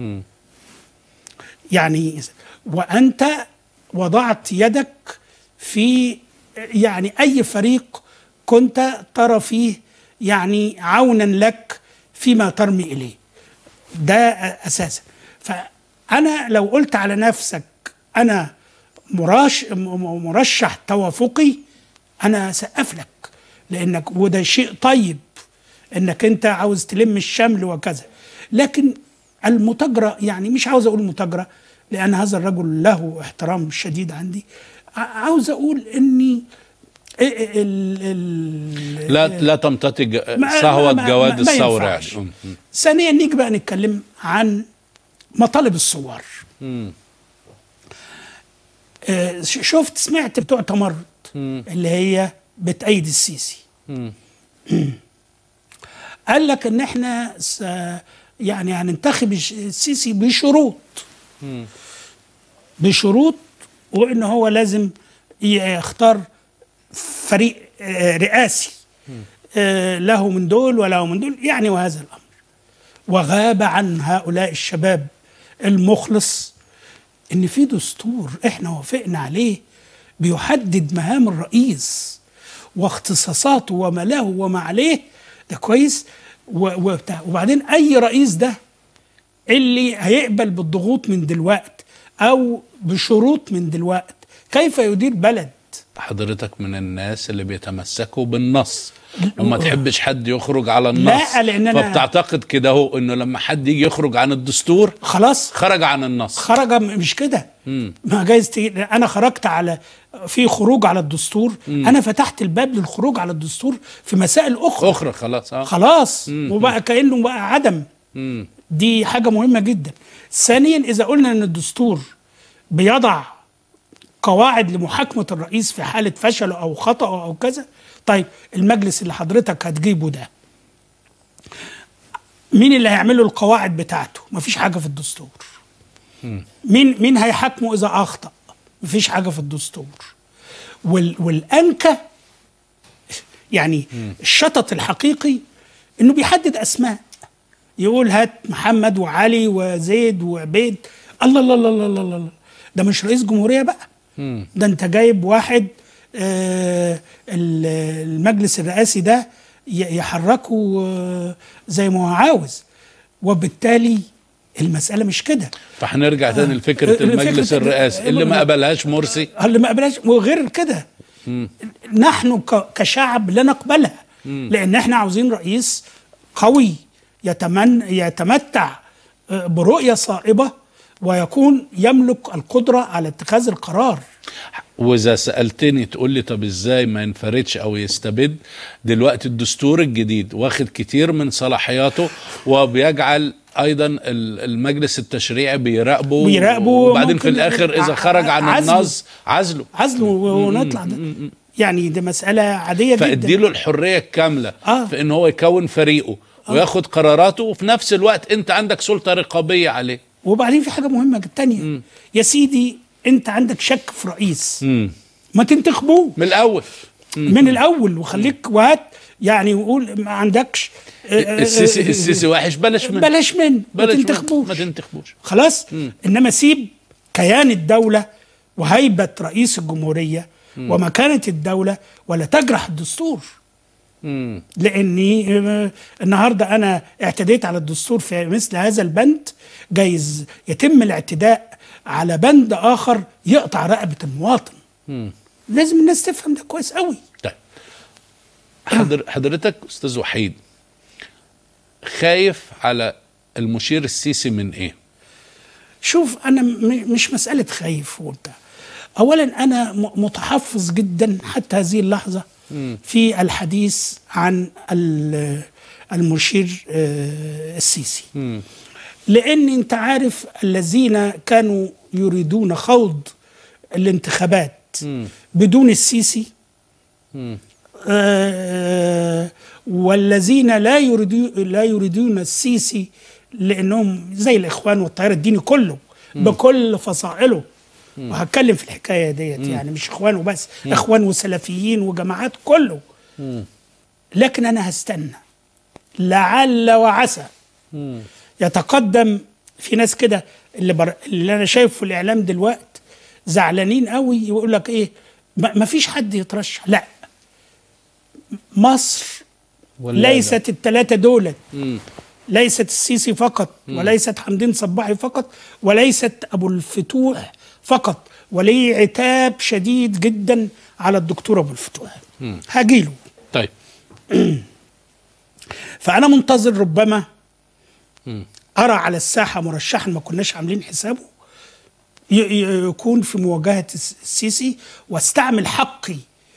يعني وانت وضعت يدك في يعني اي فريق كنت ترى فيه يعني عونا لك فيما ترمي اليه ده اساسا فانا لو قلت على نفسك انا مراش م- م- مرشح توافقي انا اسقف لك لانك وده شيء طيب انك انت عاوز تلم الشمل وكذا لكن المتاجره يعني مش عاوز اقول متاجره لان هذا الرجل له احترام شديد عندي ع- عاوز اقول اني ال ال لا لا تمتطي ما- صهوة ما- ما- جواد ما الثورة يعني ينفعش. م- م. ثانيا نيجي بقى نتكلم عن مطالب الثوار مم. آه، ش- شفت سمعت بتوع تمرد اللي هي بتأيد السيسي مم. قال لك ان احنا س... يعني هننتخب الش- السيسي بشروط مم. بشروط وان هو لازم يختار فريق آه، رئاسي آه، له من دول وله من دول يعني وهذا الامر وغاب عن هؤلاء الشباب المخلص ان في دستور احنا وافقنا عليه بيحدد مهام الرئيس واختصاصاته وما له وما عليه ده كويس و- وبتاع وبعدين اي رئيس ده اللي هيقبل بالضغوط من دلوقت او بشروط من دلوقت كيف يدير بلد حضرتك من الناس اللي بيتمسكوا بالنص وما تحبش حد يخرج على النص لا، لأن أنا- فبتعتقد كده هو انه لما حد يجي يخرج عن الدستور خلاص خرج عن النص خرج م- مش كده مم. ما جايز تيجي- انا خرجت على في خروج على الدستور مم. انا فتحت الباب للخروج على الدستور في مسائل اخرى اخرى خلاص اه خلاص مم. وبقى كانه بقى عدم مم. دي حاجه مهمه جدا ثانيا اذا قلنا ان الدستور بيضع قواعد لمحاكمه الرئيس في حاله فشله او خطأه او كذا طيب المجلس اللي حضرتك هتجيبه ده مين اللي هيعمل له القواعد بتاعته مفيش حاجه في الدستور مين مين هيحاكمه اذا اخطا مفيش حاجه في الدستور وال والانكى يعني الشطط الحقيقي انه بيحدد اسماء يقول هات محمد وعلي وزيد وعبيد الله الله الله الله الله, الله. ده مش رئيس جمهوريه بقى مم. ده انت جايب واحد آه ال- المجلس الرئاسي ده ي- يحركه آه، زي ما هو عاوز وبالتالي المسألة مش كده فهنرجع تاني آه. لفكرة فكرة المجلس ال- الرئاسي اللي ما قبلهاش مرسي اللي ما قبلهاش وغير كده مم. نحن ك- كشعب لا نقبلها مم. لان احنا عاوزين رئيس قوي يتمن يتمتع آه، برؤيه صائبه ويكون يملك القدره على اتخاذ القرار واذا سالتني تقول لي طب ازاي ما ينفردش او يستبد دلوقتي الدستور الجديد واخد كتير من صلاحياته وبيجعل ايضا ال- المجلس التشريعي بيراقبه بيراقبه وبعدين في ممكن الاخر اذا ع- خرج عن عزله. النص عزله عزله ونطلع ده يعني دي مساله عاديه جدا فاديله الحريه الكامله آه. في ان هو يكون فريقه وياخد قراراته وفي نفس الوقت انت عندك سلطه رقابيه عليه وبعدين في حاجه مهمه تانية يا سيدي انت عندك شك في رئيس مم. ما تنتخبوه من الاول من الاول وخليك وهات يعني وقول ما عندكش آه، آه، السيسي آه، السيسي وحش بلاش منه بلاش من ما بلاش منه. تنتخبوش ما تنتخبوش خلاص مم. انما سيب كيان الدوله وهيبه رئيس الجمهوريه مم. ومكانه الدوله ولا تجرح الدستور مم. لاني آه، النهارده انا اعتديت على الدستور في مثل هذا البند جايز يتم الاعتداء على بند اخر يقطع رقبه المواطن مم. لازم الناس تفهم ده كويس قوي طيب حضر حضرتك استاذ وحيد خايف على المشير السيسي من ايه؟ شوف انا م- مش مساله خايف وبتاع اولا انا م- متحفظ جدا حتى هذه اللحظه مم. في الحديث عن ال- المشير آه، السيسي مم. لان انت عارف الذين كانوا يريدون خوض الانتخابات مم. بدون السيسي مم. آه، والذين لا يريدون لا يريدون السيسي لانهم زي الاخوان والتيار الديني كله مم. بكل فصائله مم. وهتكلم في الحكايه ديت مم. يعني مش اخوان وبس مم. اخوان وسلفيين وجماعات كله مم. لكن انا هستنى لعل وعسى مم. يتقدم في ناس كده اللي, بر... اللي انا شايفه في الاعلام دلوقت زعلانين قوي يقول لك ايه ما ما فيش حد يترشح لا مصر ولا ليست الثلاثه دولت مم. ليست السيسي فقط مم. وليست حمدين صباحي فقط وليست ابو الفتوح فقط وليه عتاب شديد جدا على الدكتور ابو الفتوح هجيله طيب فانا منتظر ربما ارى على الساحه مرشحا ما كناش عاملين حسابه ي- ي- يكون في مواجهه الس- السيسي واستعمل حقي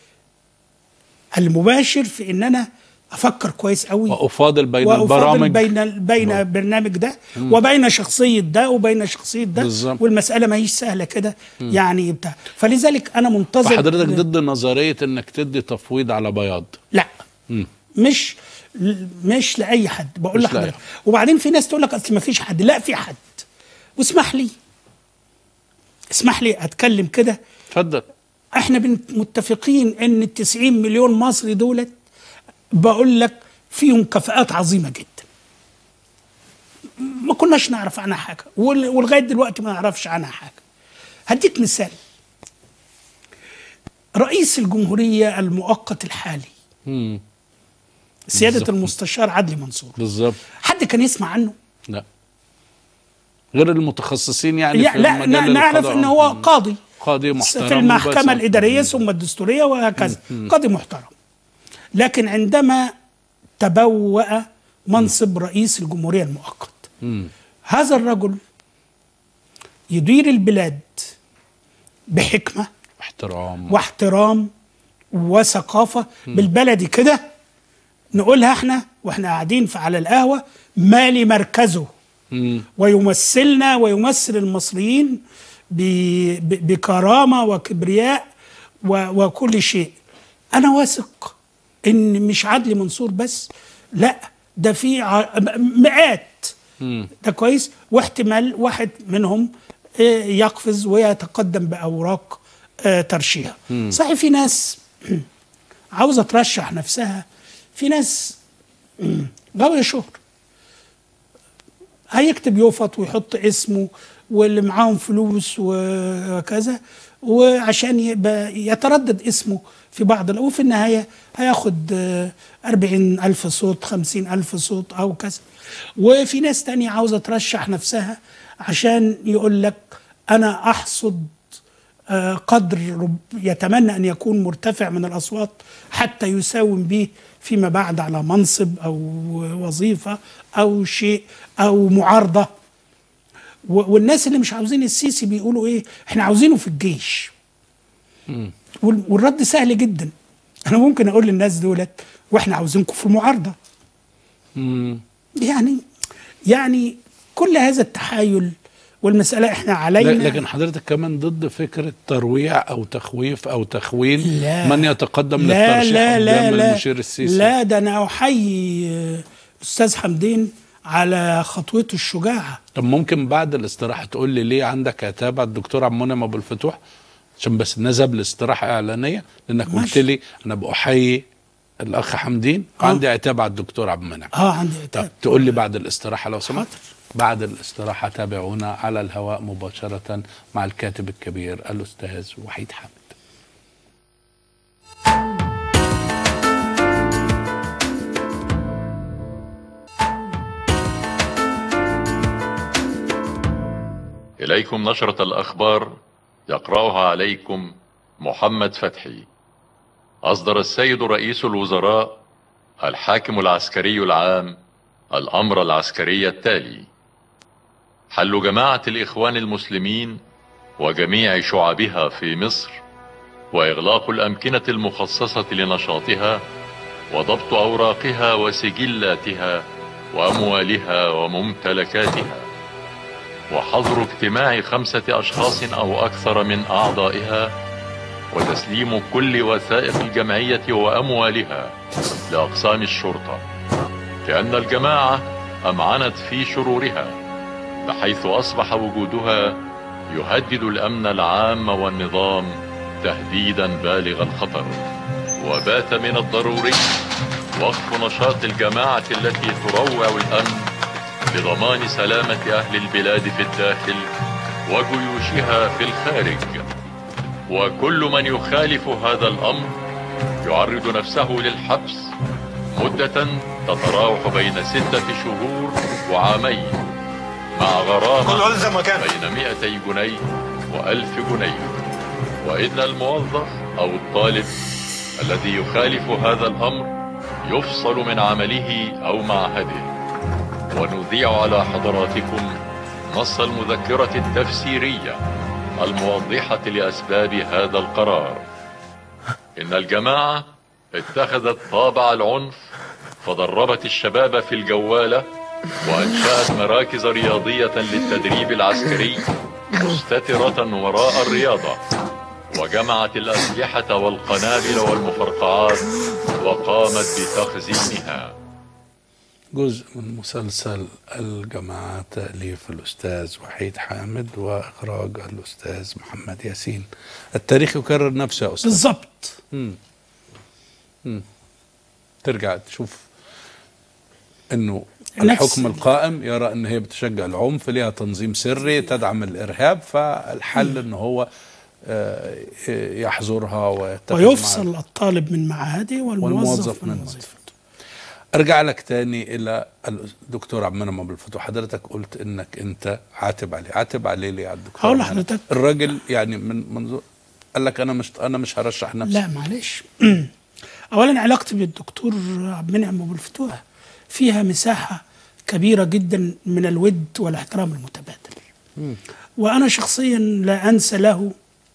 المباشر في ان انا افكر كويس قوي وافاضل بين وأفاضل البرامج بين بين البرنامج ده وبين شخصيه ده وبين شخصيه ده بالظبط. والمساله ما هيش سهله كده يعني بتاع فلذلك انا منتظر فحضرتك ضد نظريه انك تدي تفويض على بياض لا مم. مش مش لاي حد بقول مش لأي لحضرتك وبعدين في ناس تقول لك اصل ما فيش حد لا في حد واسمح لي اسمح لي اتكلم كده اتفضل احنا بن- متفقين ان ال 90 مليون مصري دولت بقول لك فيهم كفاءات عظيمه جدا ما كناش نعرف عنها حاجه وال- ولغايه دلوقتي ما نعرفش عنها حاجه هديك مثال رئيس الجمهوريه المؤقت الحالي مم. سياده بالظبط. المستشار عدلي منصور بالظبط حد كان يسمع عنه لا غير المتخصصين يعني يع- في لا مجال ن- نعرف القضاء. ان هو مم. قاضي قاضي محترم في المحكمه وبس. الاداريه ثم الدستوريه وهكذا قاضي محترم لكن عندما تبوأ منصب رئيس الجمهوريه المؤقت مم. هذا الرجل يدير البلاد بحكمه احترام واحترام وثقافه بالبلدي كده نقولها احنا واحنا قاعدين في على القهوه مالي مركزه مم. ويمثلنا ويمثل المصريين ب- ب- بكرامه وكبرياء و- وكل شيء انا واثق ان مش عدلي منصور بس لا ده في ع- م- مئات مم. ده كويس واحتمال واحد منهم آه، يقفز ويتقدم باوراق آه، ترشيح صحيح في ناس عاوزه ترشح نفسها في ناس غاويه شهر هيكتب يفط ويحط اسمه واللي معاهم فلوس وكذا وعشان يبقى يتردد اسمه في بعض ال- وفي النهاية هياخد آه، أربعين ألف صوت خمسين ألف صوت أو كذا وفي ناس تانية عاوزة ترشح نفسها عشان يقول لك أنا أحصد آه، قدر رب يتمنى أن يكون مرتفع من الأصوات حتى يساوم به فيما بعد على منصب أو وظيفة أو شيء أو معارضة و- والناس اللي مش عاوزين السيسي بيقولوا إيه إحنا عاوزينه في الجيش وال- والرد سهل جدا أنا ممكن أقول للناس دولت وإحنا عاوزينكم في المعارضة مم. يعني يعني كل هذا التحايل والمسألة إحنا لا- علينا لكن حضرتك كمان ضد فكره ترويع او تخويف او تخوين لا. من يتقدم لا للترشيح لا لا قدام لا المشير السيسي لا ده انا احيي آه، استاذ حمدين على خطوته الشجاعه طب ممكن بعد الاستراحه تقول لي ليه عندك عتاب على الدكتور عبد المنعم ابو الفتوح عشان بس نذهب لاستراحه اعلانيه لانك قلت ماشي. لي انا بأحيي الاخ حمدين آه. وعندي عتاب على الدكتور عبد المنعم اه عندي طب عتاب تقول لي بعد الاستراحه لو سمحت حاضر. بعد الاستراحه تابعونا على الهواء مباشره مع الكاتب الكبير الاستاذ وحيد حامد إليكم نشرة الأخبار يقرأها عليكم محمد فتحي أصدر السيد رئيس الوزراء الحاكم العسكري العام الأمر العسكري التالي حل جماعة الإخوان المسلمين وجميع شعبها في مصر وإغلاق الأمكنة المخصصة لنشاطها وضبط أوراقها وسجلاتها وأموالها وممتلكاتها وحظر اجتماع خمسة أشخاص أو أكثر من أعضائها وتسليم كل وثائق الجمعية وأموالها لأقسام الشرطة لأن الجماعة أمعنت في شرورها بحيث أصبح وجودها يهدد الأمن العام والنظام تهديدا بالغ الخطر وبات من الضروري وقف نشاط الجماعة التي تروع الأمن لضمان سلامة أهل البلاد في الداخل وجيوشها في الخارج وكل من يخالف هذا الأمر يعرض نفسه للحبس مدة تتراوح بين ستة شهور وعامين مع غرامة كله الزم مكانك بين 200 جنيه وألف جنيه وإن الموظف أو الطالب الذي يخالف هذا الأمر يفصل من عمله أو معهده ونذيع على حضراتكم نص المذكرة التفسيرية الموضحة لأسباب هذا القرار إن الجماعة اتخذت طابع العنف فدربت الشباب في الجوالة وأنشأت مراكز رياضية للتدريب العسكري مستترة وراء الرياضة وجمعت الأسلحة والقنابل والمفرقعات وقامت بتخزينها جزء من مسلسل الجماعة تأليف الأستاذ وحيد حامد وإخراج الأستاذ محمد ياسين التاريخ يكرر نفسه يا أستاذ بالظبط مم. مم. ترجع تشوف انه نفس- الحكم القائم يرى ان هي بتشجع العنف ليها تنظيم سري تدعم الارهاب فالحل ان هو آه، يحظرها ويتخذ معها- ويفصل الطالب من معهده والموظف, والموظف من من وظيفته ارجع لك تاني الى الدكتور عبد المنعم ابو الفتوح حضرتك قلت انك انت عاتب عليه عاتب عليه ليه يا الدكتور هقول عبد المنعم؟ لحضرتك. الراجل يعني من منظور قال لك انا مش انا مش هرشح نفسي لا معلش اولا علاقتي بالدكتور عبد المنعم ابو الفتوح فيها مساحه كبيره جدا من الود والاحترام المتبادل وانا شخصيا لا انسى له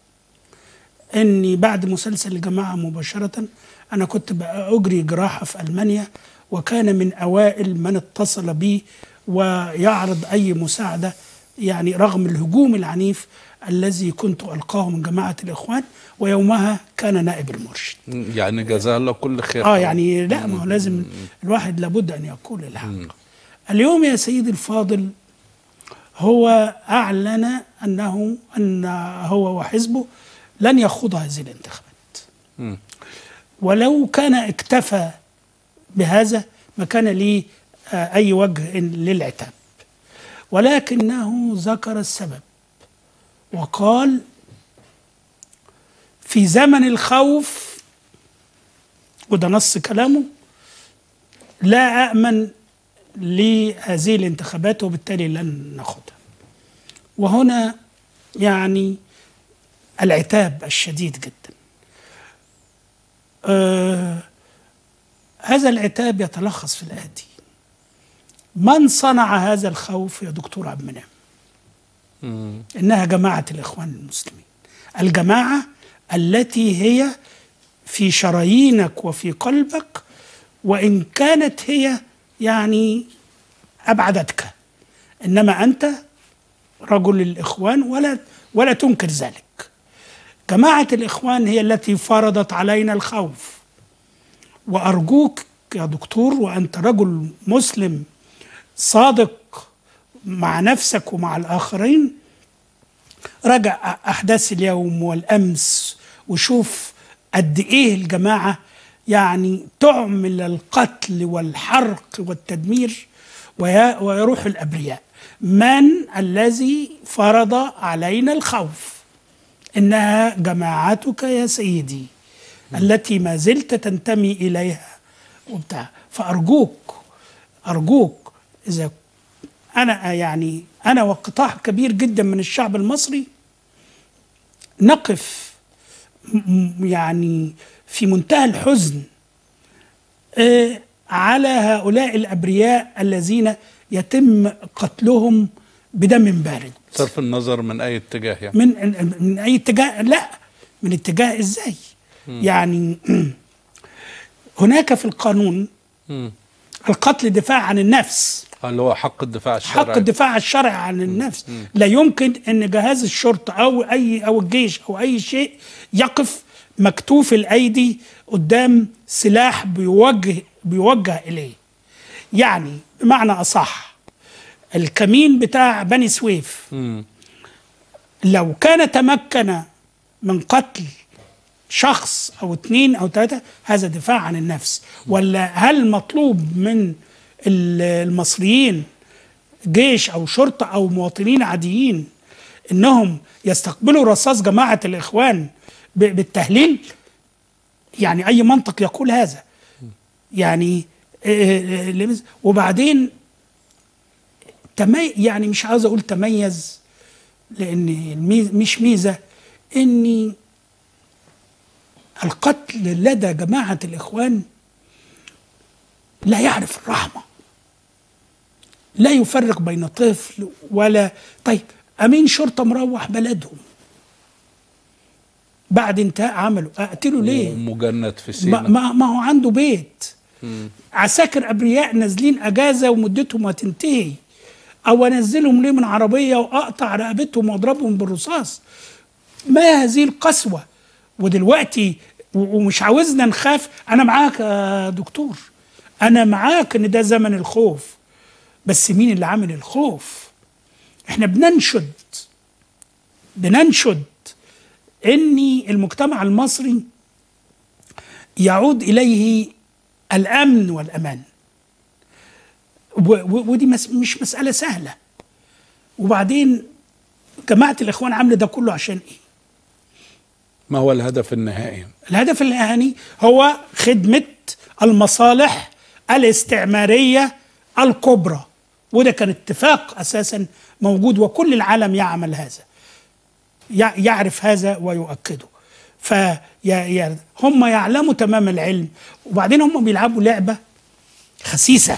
اني بعد مسلسل الجماعه مباشره انا كنت بقى اجري جراحه في المانيا وكان من اوائل من اتصل بي ويعرض اي مساعده يعني رغم الهجوم العنيف الذي كنت القاه من جماعه الاخوان ويومها كان نائب المرشد يعني جزاه الله كل خير اه يعني لا ما هو لازم الواحد لابد ان يقول الحق اليوم يا سيدي الفاضل هو اعلن انه ان هو وحزبه لن يخوض هذه الانتخابات مم. ولو كان اكتفى بهذا ما كان لي آه، اي وجه للعتاب ولكنه ذكر السبب وقال في زمن الخوف وده نص كلامه لا أأمن لهذه الانتخابات وبالتالي لن ناخدها وهنا يعني العتاب الشديد جدا آه هذا العتاب يتلخص في الآتي من صنع هذا الخوف يا دكتور عبد المنعم مم. إنها جماعة الإخوان المسلمين الجماعة التي هي في شرايينك وفي قلبك وإن كانت هي يعني أبعدتك إنما أنت رجل الإخوان ولا ولا تنكر ذلك جماعة الإخوان هي التي فرضت علينا الخوف وأرجوك يا دكتور وأنت رجل مسلم صادق مع نفسك ومع الآخرين راجع أحداث اليوم والأمس وشوف قد إيه الجماعة يعني تعمل القتل والحرق والتدمير ويا- ويروح الأبرياء من الذي فرض علينا الخوف إنها جماعتك يا سيدي التي ما زلت تنتمي إليها وبتاع فأرجوك أرجوك إذا أنا يعني أنا وقطاع كبير جدا من الشعب المصري نقف م- م- يعني في منتهى الحزن آه، على هؤلاء الأبرياء الذين يتم قتلهم بدم بارد صرف النظر من اي اتجاه يعني من من اي اتجاه لا من اتجاه ازاي مم. يعني هناك في القانون مم. القتل دفاع عن النفس اللي هو حق الدفاع الشرعي حق الدفاع الشرعي عن النفس لا يمكن ان جهاز الشرطه او اي او الجيش او اي شيء يقف مكتوف الايدي قدام سلاح بيوجه بيوجه اليه يعني بمعنى اصح الكمين بتاع بني سويف مم. لو كان تمكن من قتل شخص او اثنين او ثلاثه هذا دفاع عن النفس ولا هل مطلوب من ال- المصريين جيش او شرطه او مواطنين عاديين انهم يستقبلوا رصاص جماعه الاخوان ب- بالتهليل يعني اي منطق يقول هذا يعني آه، آه، لمز- وبعدين تمي يعني مش عاوز اقول تميز لان الميز مش ميزه اني القتل لدى جماعة الإخوان لا يعرف الرحمة لا يفرق بين طفل ولا طيب أمين شرطة مروح بلدهم بعد انتهاء عمله أقتله ليه؟ مجند في ما, سينا ما, ما هو عنده بيت مم. عساكر ابرياء نازلين اجازه ومدتهم هتنتهي او انزلهم ليه من عربيه واقطع رقبتهم واضربهم بالرصاص ما هذه القسوه ودلوقتي و- ومش عاوزنا نخاف انا معاك يا دكتور انا معاك ان ده زمن الخوف بس مين اللي عامل الخوف احنا بننشد بننشد ان المجتمع المصري يعود اليه الامن والامان و- و- ودي مس مش مساله سهله وبعدين جماعه الاخوان عامله ده كله عشان ايه ما هو الهدف النهائي الهدف النهائي هو خدمه المصالح الاستعماريه الكبرى وده كان اتفاق اساسا موجود وكل العالم يعمل هذا يع- يعرف هذا ويؤكده فهم يعلموا تمام العلم وبعدين هم بيلعبوا لعبه خسيسه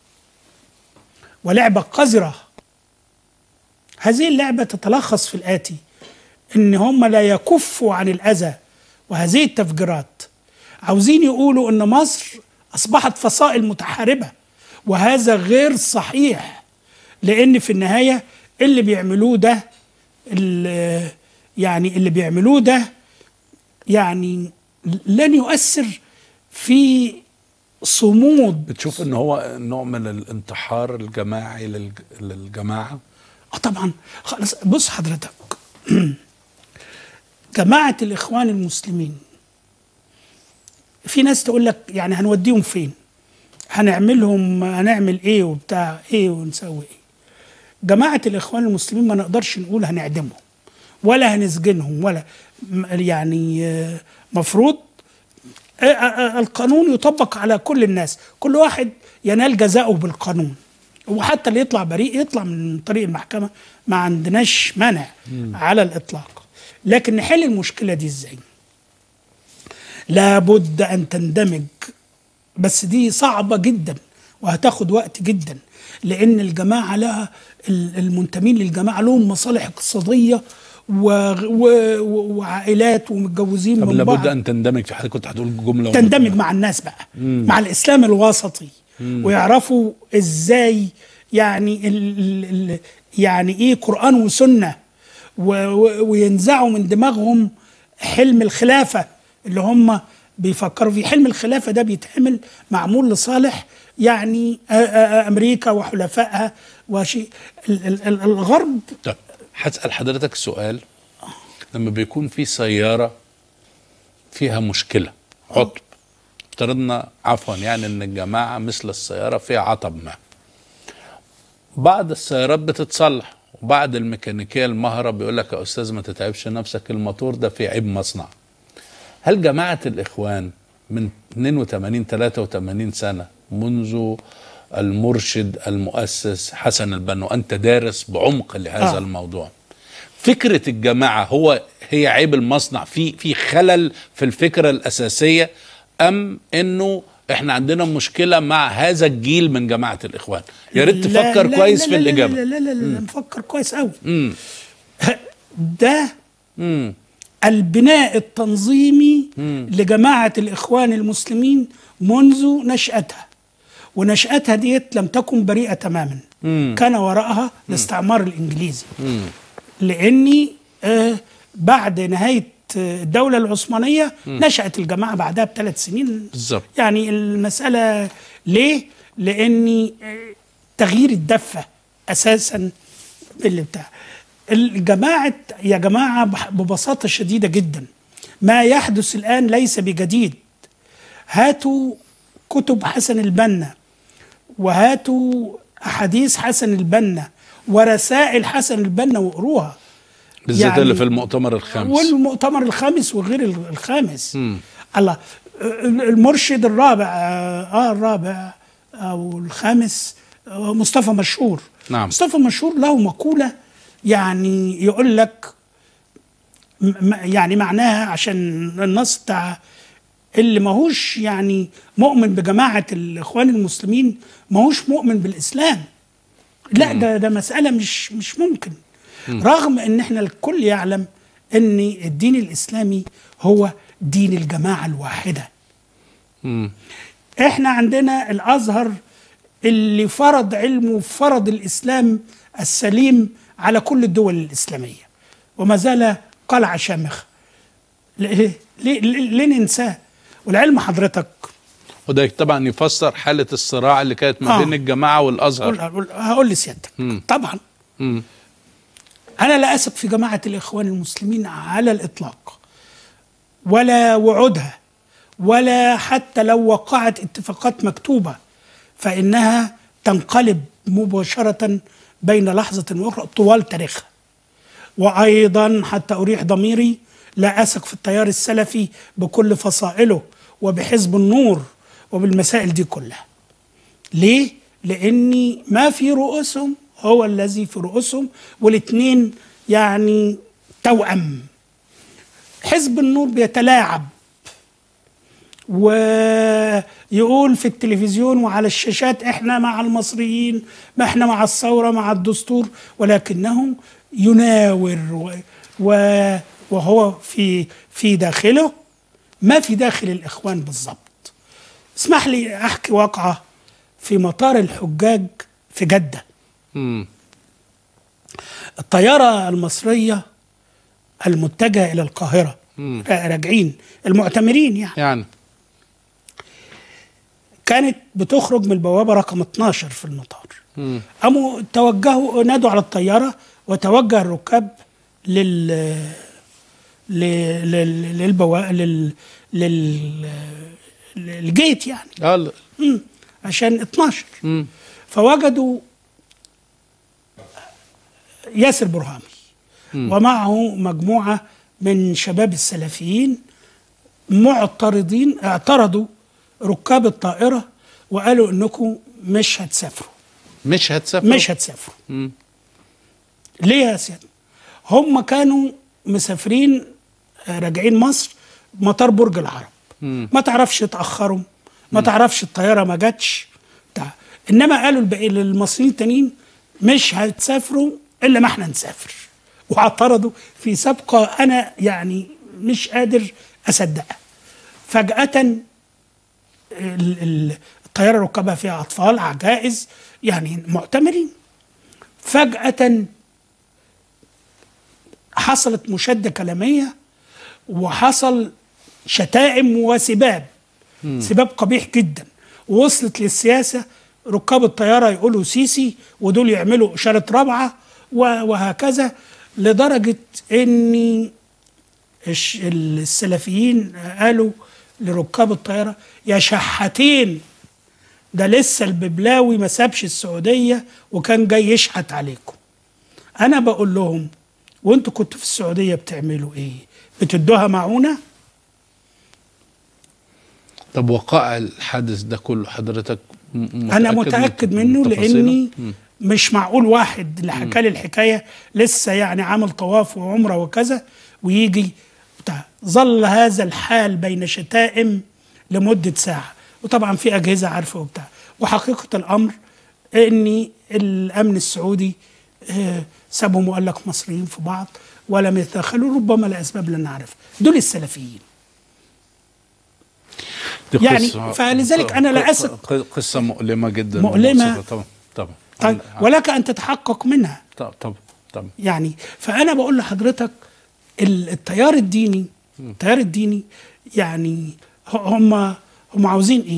ولعبه قذره هذه اللعبه تتلخص في الاتي ان هم لا يكفوا عن الاذى وهذه التفجيرات عاوزين يقولوا ان مصر اصبحت فصائل متحاربه وهذا غير صحيح لان في النهايه اللي بيعملوه ده ال- يعني اللي بيعملوه ده يعني لن يؤثر في صمود بتشوف ان هو نوع من الانتحار الجماعي للج- للجماعه اه طبعا خلاص بص حضرتك جماعة الإخوان المسلمين في ناس تقول لك يعني هنوديهم فين هنعملهم هنعمل ايه وبتاع ايه ونسوي ايه جماعة الإخوان المسلمين ما نقدرش نقول هنعدمهم ولا هنسجنهم ولا م- يعني آه، مفروض آه، آه، آه، القانون يطبق على كل الناس كل واحد ينال جزاؤه بالقانون وحتى اللي يطلع بريء يطلع من طريق المحكمة ما عندناش مانع مم. على الإطلاق لكن نحل المشكلة دي ازاي لابد أن تندمج بس دي صعبة جدا وهتاخد وقت جدا لأن الجماعة لها ال- المنتمين للجماعة لهم مصالح اقتصادية و... و... و... وعائلات ومتجوزين طب من لابد بعض ان تندمج في حاجه كنت هتقول جمله تندمج مع الناس بقى مم. مع الاسلام الوسطي مم. ويعرفوا ازاي يعني ال ال ال يعني ايه قران وسنه و و وينزعوا من دماغهم حلم الخلافه اللي هم بيفكروا فيه حلم الخلافه ده بيتعمل معمول لصالح يعني آ- آ- آ- امريكا وحلفائها وشيء ال- ال- ال- الغرب طب هسال حضرتك سؤال لما بيكون في سياره فيها مشكله عطب افترضنا عفوا يعني ان الجماعه مثل السياره فيها عطب ما بعض السيارات بتتصلح وبعض الميكانيكيه المهره بيقول لك يا استاذ ما تتعبش نفسك الموتور ده فيه عيب مصنع هل جماعه الاخوان من 82 83 سنه منذ المرشد المؤسس حسن البنا وانت دارس بعمق لهذا آه. آه. الموضوع فكره الجماعه هو هي عيب المصنع في في خلل في الفكره الاساسيه ام انه احنا عندنا مشكله مع هذا الجيل من جماعه الاخوان يا ريت لا- تفكر لا- كويس لا- في لا- الاجابه لا لا لا, لا, لا مم. نفكر كويس قوي امم ده امم البناء التنظيمي مم. لجماعة الإخوان المسلمين منذ نشأتها ونشأتها ديت لم تكن بريئة تماما مم. كان وراءها الاستعمار الإنجليزي مم. لأني آه بعد نهاية آه، الدولة العثمانية مم. نشأت الجماعة بعدها بثلاث سنين بالظبط يعني المسألة ليه؟ لأني آه، تغيير الدفة أساسا اللي بتاع الجماعة يا جماعة بح- ببساطة شديدة جدا ما يحدث الآن ليس بجديد هاتوا كتب حسن البنا وهاتوا أحاديث حسن البنا ورسائل حسن البنا واقروها بالذات يعني- اللي في المؤتمر الخامس والمؤتمر الخامس وغير ال- الخامس مم. الله المرشد الرابع اه الرابع او الخامس آه، مصطفى مشهور نعم مصطفى مشهور له مقولة يعني يقول لك م- يعني معناها عشان النص بتاع اللي ماهوش يعني مؤمن بجماعة الإخوان المسلمين ماهوش مؤمن بالإسلام لا ده ده مسألة مش مش ممكن رغم ان احنا الكل يعلم ان الدين الإسلامي هو دين الجماعة الواحدة مم. احنا عندنا الازهر اللي فرض علمه وفرض الاسلام السليم على كل الدول الاسلاميه وما زال قلعه شامخه ليه, ليه, ليه, ليه ننساه والعلم حضرتك وده طبعا يفسر حالة الصراع اللي كانت ما آه. بين الجماعة والأزهر قول- هقول لسيادتك مم. طبعا مم. انا لا اثق في جماعه الاخوان المسلمين على الاطلاق ولا وعودها ولا حتى لو وقعت اتفاقات مكتوبه فانها تنقلب مباشره بين لحظه واخرى طوال تاريخها وايضا حتى اريح ضميري لا اثق في التيار السلفي بكل فصائله وبحزب النور وبالمسائل دي كلها ليه؟ لأني ما في رؤوسهم هو الذي في رؤوسهم والاثنين يعني توأم حزب النور بيتلاعب ويقول في التلفزيون وعلى الشاشات احنا مع المصريين ما احنا مع الثورة مع الدستور ولكنه يناور و و وهو في في داخله ما في داخل الإخوان بالضبط اسمح لي أحكي واقعة في مطار الحجاج في جدة مم. الطيارة المصرية المتجهة إلى القاهرة مم. راجعين المعتمرين يعني يعني كانت بتخرج من البوابة رقم 12 في المطار مم. قاموا توجهوا نادوا على الطيارة وتوجه الركاب لل لل- لل- للبوا لل لل للجيت يعني اه مم. عشان 12 مم. فوجدوا ياسر برهامي ومعه مجموعة من شباب السلفيين معترضين اعترضوا ركاب الطائرة وقالوا انكم مش هتسافروا مش هتسافروا مش هتسافروا مم. ليه يا سيدي هم كانوا مسافرين آه، راجعين مصر مطار برج العرب مم. ما تعرفش اتاخروا ما تعرفش الطياره ما جاتش بتاع انما قالوا الباقي للمصريين التانيين مش هتسافروا الا ما احنا نسافر واعترضوا في سابقه انا يعني مش قادر اصدقها فجاه ال- ال- الطياره ركبها فيها اطفال عجائز يعني معتمرين فجاه حصلت مشاده كلاميه وحصل شتائم وسباب سباب قبيح جدا ووصلت للسياسه ركاب الطياره يقولوا سيسي ودول يعملوا اشاره رابعه و- وهكذا لدرجه ان الش- السلفيين قالوا لركاب الطياره يا شحاتين ده لسه الببلاوي ما سابش السعوديه وكان جاي يشحت عليكم انا بقول لهم وانتوا كنتوا في السعوديه بتعملوا ايه بتدوها معونه طب وقائع الحادث ده كله حضرتك م- انا من- متاكد من منه تفاصيله؟ لاني مم. مش معقول واحد اللي حكى لي الحكايه لسه يعني عامل طواف وعمره وكذا ويجي بتاع ظل هذا الحال بين شتائم لمده ساعه وطبعا في اجهزه عارفه وبتاع وحقيقه الامر ان الامن السعودي آه، سابهم وقال لك مصريين في بعض ولم يتدخلوا ربما لاسباب لا نعرف دول السلفيين دي يعني قصة- فلذلك أنا لا أثق- ق- قصة مؤلمة جدا مؤلمة. ومؤسفة طبعا طبعا طيب ولك ان تتحقق منها طبعا طبعا طبعا يعني فانا بقول لحضرتك ال- التيار الديني التيار الديني يعني ه- هم هم عاوزين ايه؟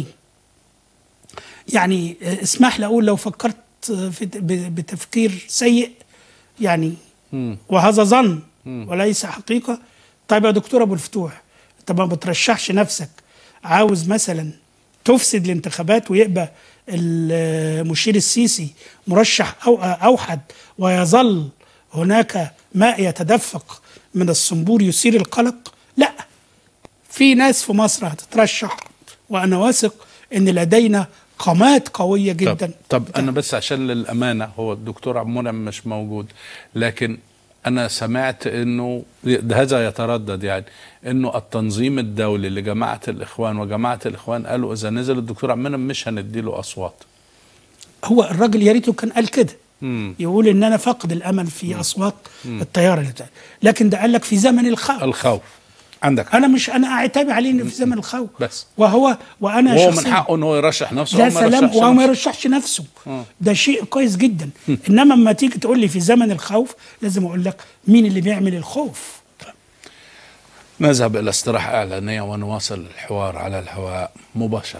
يعني آه، اسمح لي اقول لو فكرت آه، في ب- بتفكير سيء يعني مم. وهذا ظن وليس حقيقه طيب يا دكتور ابو الفتوح انت ما بترشحش نفسك عاوز مثلا تفسد الانتخابات ويبقى المشير السيسي مرشح أو اوحد ويظل هناك ماء يتدفق من الصنبور يثير القلق لا في ناس في مصر هتترشح وانا واثق ان لدينا قامات قويه جدا طب, طب انا بس عشان للامانه هو الدكتور عبد المنعم مش موجود لكن انا سمعت انه ده هذا يتردد يعني انه التنظيم الدولي لجماعه الاخوان وجماعه الاخوان قالوا اذا نزل الدكتور عبد المنعم مش هنديله اصوات هو الراجل يا ريته كان قال كده مم. يقول ان انا فاقد الامل في اصوات مم. التيار اللي بتاع لكن ده قال لك في زمن الخوف الخوف عندك انا مش انا اعتبر عليه ان في زمن الخوف بس وهو وانا وهو من شخصياً- حقه ان هو يرشح نفسه ده أو ما سلام يرشحش وهو ما نفسه. يرشحش نفسه آه. ده شيء كويس جدا انما لما تيجي تقول لي في زمن الخوف لازم اقول لك مين اللي بيعمل الخوف نذهب الى استراحه اعلانيه ونواصل الحوار على الهواء مباشره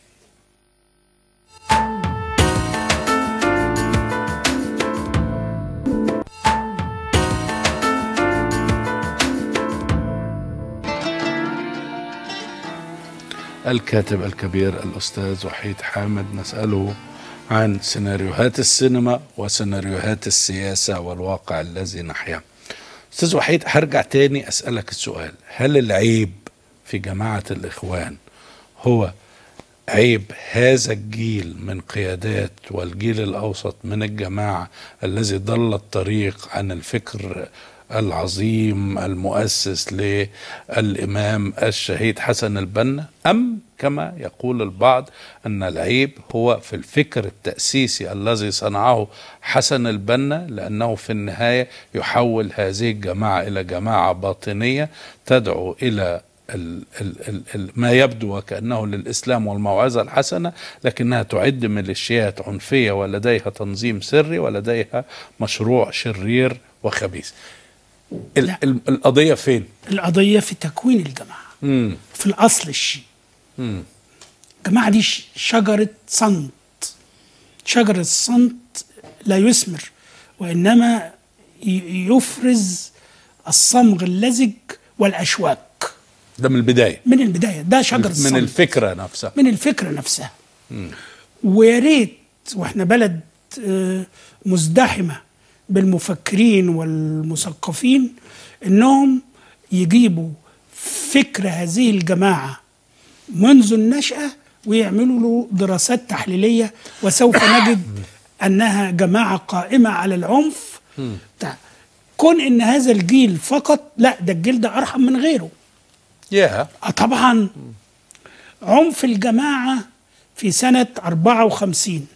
الكاتب الكبير الأستاذ وحيد حامد نسأله عن سيناريوهات السينما وسيناريوهات السياسة والواقع الذي نحياه أستاذ وحيد هرجع تاني أسألك السؤال هل العيب في جماعة الإخوان هو عيب هذا الجيل من قيادات والجيل الأوسط من الجماعة الذي ضل الطريق عن الفكر العظيم المؤسس للإمام الشهيد حسن البنا أم كما يقول البعض أن العيب هو في الفكر التأسيسي الذي صنعه حسن البنا لأنه في النهاية يحول هذه الجماعة إلى جماعة باطنية تدعو إلى ال ال ال ال ما يبدو وكأنه للإسلام والموعظة الحسنة لكنها تعد ميليشيات عنفية ولديها تنظيم سري ولديها مشروع شرير وخبيث ال ال القضية فين؟ القضيه في تكوين الجماعه مم. في الاصل الشيء مم. الجماعه دي ش- شجره صمت شجره الصمت لا يثمر وانما ي- يفرز الصمغ اللزج والاشواك ده من البداية من البدايه ده شجر من الصمت الفكرة نفسها من الفكره نفسها مم. ويا ريت واحنا بلد آه، مزدحمه بالمفكرين والمثقفين انهم يجيبوا فكر هذه الجماعه منذ النشاه ويعملوا له دراسات تحليليه وسوف نجد انها جماعه قائمه على العنف بتاع. كون ان هذا الجيل فقط لا ده الجيل ده ارحم من غيره يا آه طبعا عنف الجماعة في سنة 54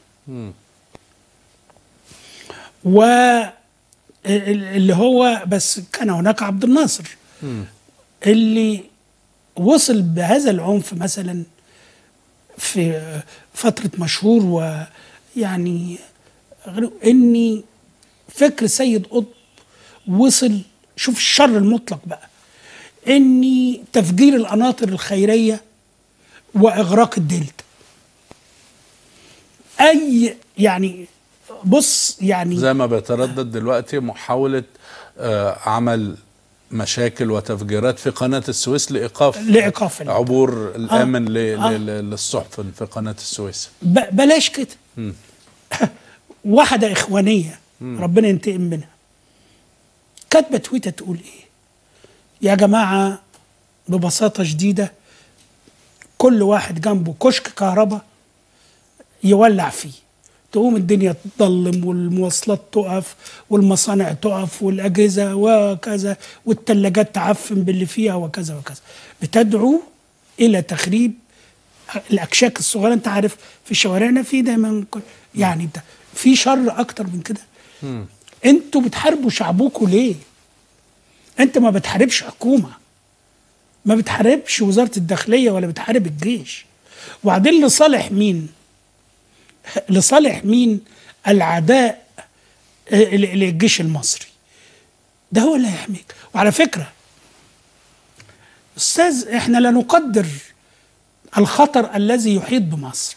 و ال- اللي هو بس كان هناك عبد الناصر اللي وصل بهذا العنف مثلا في فترة مشهور ويعني غير- اني فكر سيد قطب وصل شوف الشر المطلق بقى اني تفجير القناطر الخيريه واغراق الدلتا اي يعني بص يعني زي ما بيتردد دلوقتي محاولة آه، عمل مشاكل وتفجيرات في قناة السويس لإيقاف لإيقاف ال- عبور الآمن ل- آه. ل- ل- للسحف في قناة السويس ب- بلاش كده مم. واحده اخوانيه مم. ربنا ينتقم منها كاتبه تويته تقول ايه يا جماعه ببساطه شديده كل واحد جنبه كشك كهرباء يولع فيه تقوم الدنيا تضلم والمواصلات تقف والمصانع تقف والأجهزة وكذا والثلاجات تعفن باللي فيها وكذا وكذا بتدعو إلى تخريب الأكشاك الصغيرة أنت عارف في شوارعنا في دايما كل- يعني ده في شر أكتر من كده انتوا بتحاربوا شعبكم ليه؟ انت ما بتحاربش حكومه ما بتحاربش وزاره الداخليه ولا بتحارب الجيش وبعدين لصالح مين؟ لصالح مين العداء ال- ال- الجيش المصري ده هو اللي هيحميك وعلى فكره استاذ احنا لا نقدر الخطر الذي يحيط بمصر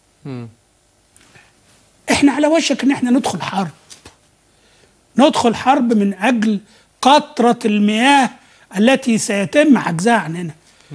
احنا على وشك ان احنا ندخل حرب ندخل حرب من اجل قطره المياه التي سيتم حجزها عننا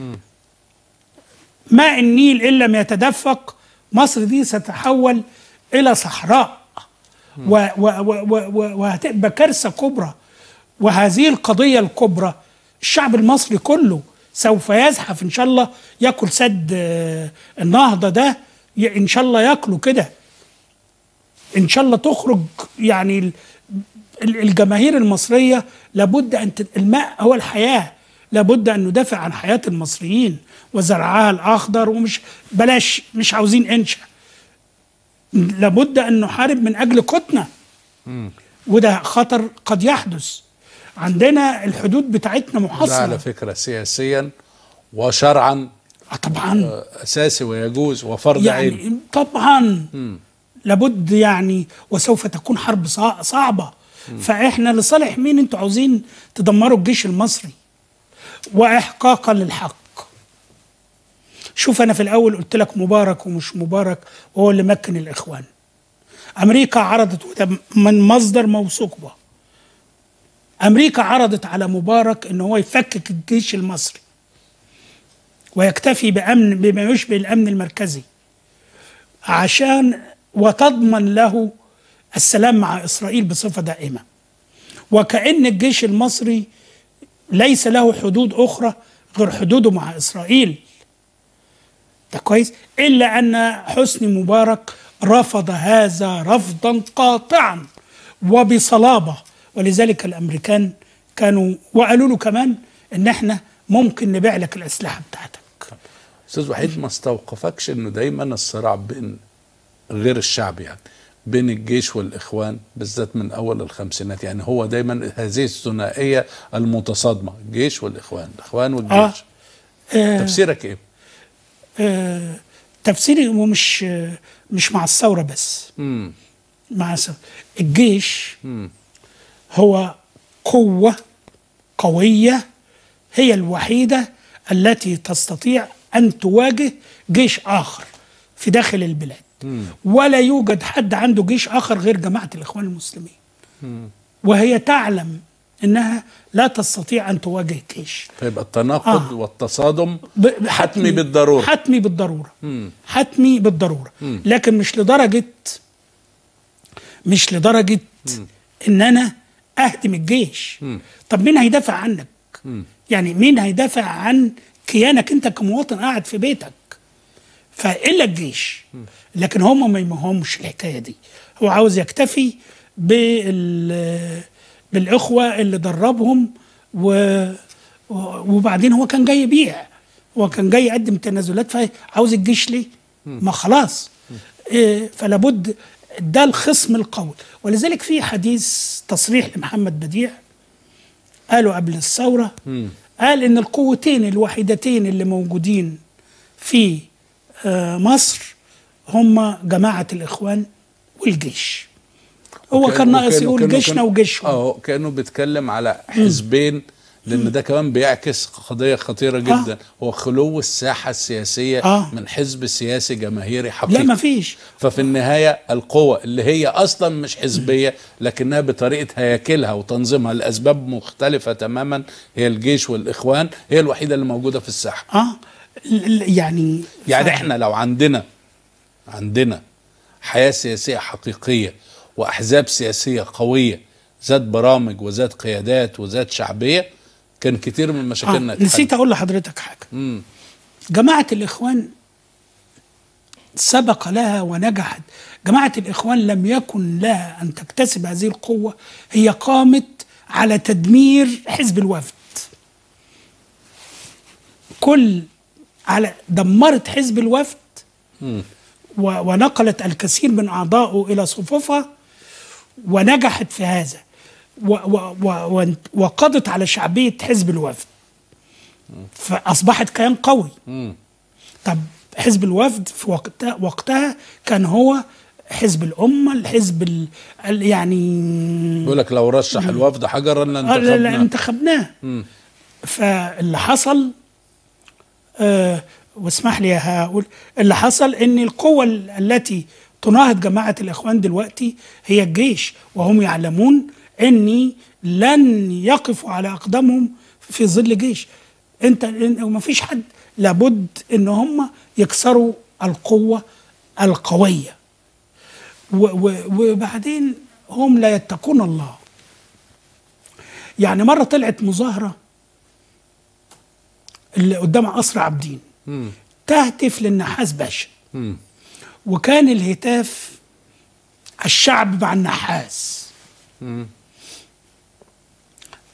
ماء النيل ان لم يتدفق مصر دي ستتحول الى صحراء و- و- و- و- و- وهتبقى كارثه كبرى وهذه القضيه الكبرى الشعب المصري كله سوف يزحف ان شاء الله ياكل سد آه، النهضه ده ي- ان شاء الله ياكله كده ان شاء الله تخرج يعني ال- ال- الجماهير المصريه لابد ان ت- الماء هو الحياه لابد ان ندافع عن حياه المصريين وزرعها الاخضر ومش بلاش مش عاوزين انشا لابد ان نحارب من اجل قوتنا وده خطر قد يحدث عندنا الحدود بتاعتنا ده على محصنه فكرة سياسيا وشرعا طبعا أساسي ويجوز وفرض عين يعني طبعا لابد يعني وسوف تكون حرب صع- صعبه فاحنا لصالح مين انتوا عاوزين تدمروا الجيش المصري واحقاقا للحق شوف انا في الاول قلت لك مبارك ومش مبارك وهو اللي مكن الاخوان امريكا عرضت وده من مصدر موثوق به امريكا عرضت على مبارك ان هو يفكك الجيش المصري ويكتفي بامن بما يشبه الامن المركزي عشان وتضمن له السلام مع اسرائيل بصفه دائمه وكأن الجيش المصري ليس له حدود اخرى غير حدوده مع اسرائيل ده كويس الا ان حسني مبارك رفض هذا رفضا قاطعا وبصلابه ولذلك الامريكان كانوا وقالوا له كمان ان احنا ممكن نبيع لك الاسلحه بتاعتك استاذ وحيد ما استوقفكش انه دايما الصراع بين غير الشعب يعني بين الجيش والاخوان بالذات من اول الخمسينات يعني هو دايما هذه الثنائيه المتصادمه الجيش والاخوان الاخوان والجيش آه. آه. تفسيرك ايه؟ آه تفسيري ومش آه مش مع الثوره بس مم. مع الثورة. الجيش مم. هو قوه قويه هي الوحيده التي تستطيع ان تواجه جيش اخر في داخل البلاد مم. ولا يوجد حد عنده جيش اخر غير جماعه الاخوان المسلمين مم. وهي تعلم انها لا تستطيع ان تواجه جيش فيبقى التناقض آه. والتصادم ب- حتمي بالضروره حتمي بالضروره مم. حتمي بالضروره مم. لكن مش لدرجه مش لدرجه ان انا اهدم الجيش مم. طب مين هيدافع عنك مم. يعني مين هيدافع عن كيانك انت كمواطن قاعد في بيتك فالا الجيش لكن هم ما يهمهمش الحكايه دي هو عاوز يكتفي بال بالاخوه اللي دربهم و وبعدين هو كان جاي يبيع هو كان جاي يقدم تنازلات فعاوز الجيش ليه؟ ما خلاص إيه فلا بد ده الخصم القوي ولذلك في حديث تصريح لمحمد بديع قالوا قبل الثوره مم. قال ان القوتين الوحيدتين اللي موجودين في آه، مصر هم جماعه الاخوان والجيش هو وكان- كان ناقص وكان- يقول وكان- جيشنا وكان- وجيشهم اه كانه بيتكلم على حزبين لان ده كمان بيعكس قضيه خطيره جدا هو خلو الساحه السياسيه آه. من حزب سياسي جماهيري حقيقي لا ما فيش ففي النهايه القوة اللي هي اصلا مش حزبيه لكنها بطريقه هياكلها وتنظيمها لاسباب مختلفه تماما هي الجيش والاخوان هي الوحيده اللي موجوده في الساحه اه ل- ل- يعني يعني ف- احنا لو عندنا عندنا حياه سياسيه حقيقيه واحزاب سياسيه قويه ذات برامج وذات قيادات وذات شعبيه كان كتير من آه. مشاكلنا اتحلت. نسيت اقول لحضرتك حاجه مم. جماعه الاخوان سبق لها ونجحت جماعه الاخوان لم يكن لها ان تكتسب هذه القوه هي قامت على تدمير حزب الوفد كل على دمرت حزب الوفد مم. و- ونقلت الكثير من اعضائه الى صفوفها ونجحت في هذا و و و و وقضت على شعبيه حزب الوفد فاصبحت كيان قوي مم. طب حزب الوفد في وقتها وقتها كان هو حزب الامه الحزب ال ال- يعني بيقول لك لو رشح الوفد حجرا آه، لا لا لانتخبنا انتخبناه مم. فاللي حصل آه واسمح لي هقول اللي حصل ان القوة ال- التي تناهض جماعة الاخوان دلوقتي هي الجيش وهم يعلمون اني لن يقفوا على اقدامهم في ظل جيش انت وما فيش حد لابد ان هم يكسروا القوة القوية و- و- وبعدين هم لا يتقون الله يعني مرة طلعت مظاهرة اللي قدام قصر عابدين مم. تهتف للنحاس باشا مم. وكان الهتاف الشعب مع النحاس مم.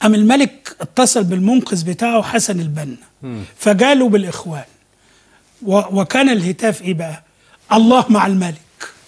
قام الملك اتصل بالمنقذ بتاعه حسن البنا فجاله بالاخوان و- وكان الهتاف ايه بقى الله مع الملك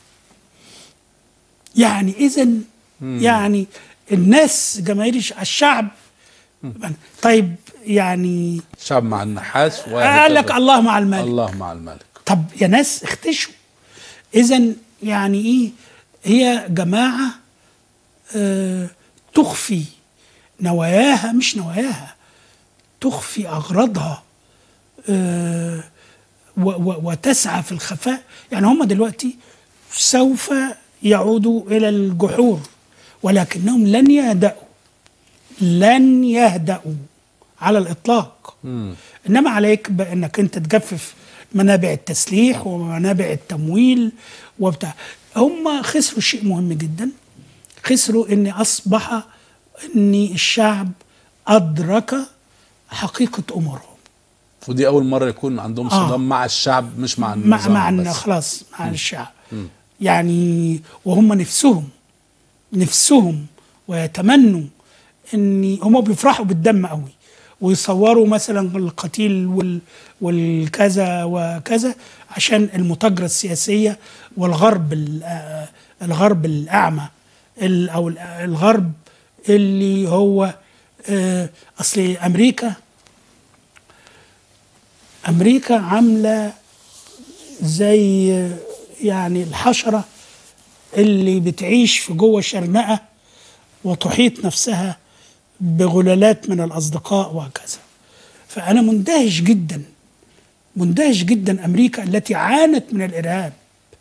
يعني اذا يعني الناس جماهير الش- الشعب طيب يعني شعب مع النحاس قال لك الله مع الملك الله مع الملك طب يا ناس اختشوا اذا يعني ايه هي جماعه آه تخفي نواياها مش نواياها تخفي اغراضها آه و و وتسعى في الخفاء يعني هم دلوقتي سوف يعودوا الى الجحور ولكنهم لن يهدأوا لن يهدأوا على الاطلاق انما عليك بانك انت تجفف منابع التسليح ومنابع التمويل وبتاع هم خسروا شيء مهم جدا خسروا ان اصبح ان الشعب ادرك حقيقه امورهم ودي اول مره يكون عندهم آه. صدام مع الشعب مش مع مع النظام مع بس. إن خلاص مع الشعب مم. يعني وهم نفسهم نفسهم ويتمنوا ان هم بيفرحوا بالدم قوي ويصوروا مثلا القتيل وال والكذا وكذا عشان المتاجره السياسيه والغرب ال- آه، الغرب الاعمى ال- او ال- الغرب اللي هو آه، اصل امريكا امريكا عامله زي يعني الحشره اللي بتعيش في جوه شرنقه وتحيط نفسها بغلالات من الاصدقاء وهكذا فانا مندهش جدا مندهش جدا امريكا التي عانت من الارهاب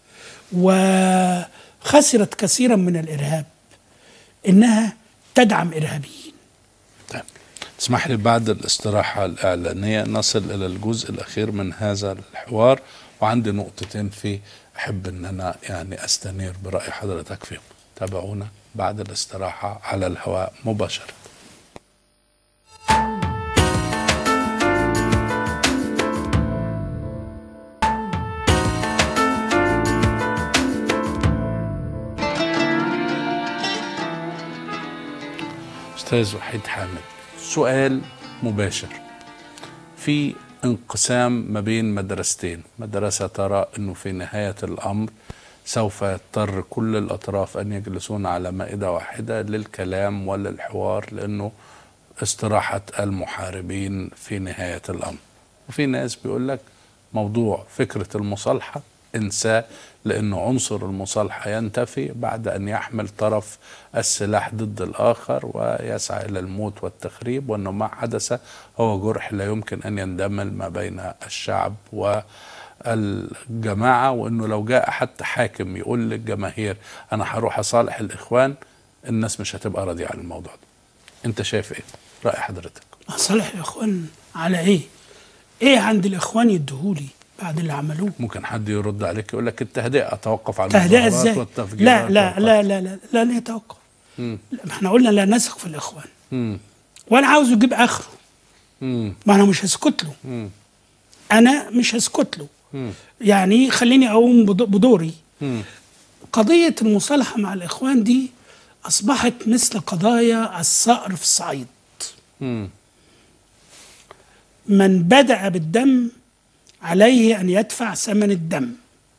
وخسرت كثيرا من الارهاب انها تدعم ارهابيين طيب اسمح لي بعد الاستراحة الإعلانية نصل إلى الجزء الأخير من هذا الحوار وعندي نقطتين فيه أحب أن أنا يعني أستنير برأي حضرتك فيهم تابعونا بعد الاستراحة على الهواء مباشرة أستاذ وحيد حامد سؤال مباشر في انقسام ما بين مدرستين مدرسة ترى أنه في نهاية الأمر سوف يضطر كل الأطراف أن يجلسون على مائدة واحدة للكلام وللحوار لأنه استراحة المحاربين في نهاية الأمر وفي ناس بيقول لك موضوع فكرة المصالحة انساه لأنه عنصر المصالحة ينتفي بعد أن يحمل طرف السلاح ضد الآخر ويسعى إلى الموت والتخريب وأنه ما حدث هو جرح لا يمكن أن يندمل ما بين الشعب والجماعة وأنه لو جاء حتى حاكم يقول للجماهير أنا هروح أصالح الإخوان الناس مش هتبقى راضية عن الموضوع ده أنت شايف إيه؟ رأي حضرتك صالح الاخوان على ايه ايه عند الاخوان يديهولي بعد اللي عملوه ممكن حد يرد عليك يقول لك التهدئة توقف على تهدئه المظاهرات ازاي والتفجيرات لا لا والقتل. لا لا لا لا, لا يتوقف مم. لا، ما احنا قلنا لا نثق في الاخوان مم. وانا عاوز يجيب اخره مم. ما انا مش هسكت له مم. انا مش هسكت له مم. يعني خليني اقوم بد- بدوري مم. قضيه المصالحه مع الاخوان دي اصبحت مثل قضايا الصقر في الصعيد مم. من بدأ بالدم عليه أن يدفع ثمن الدم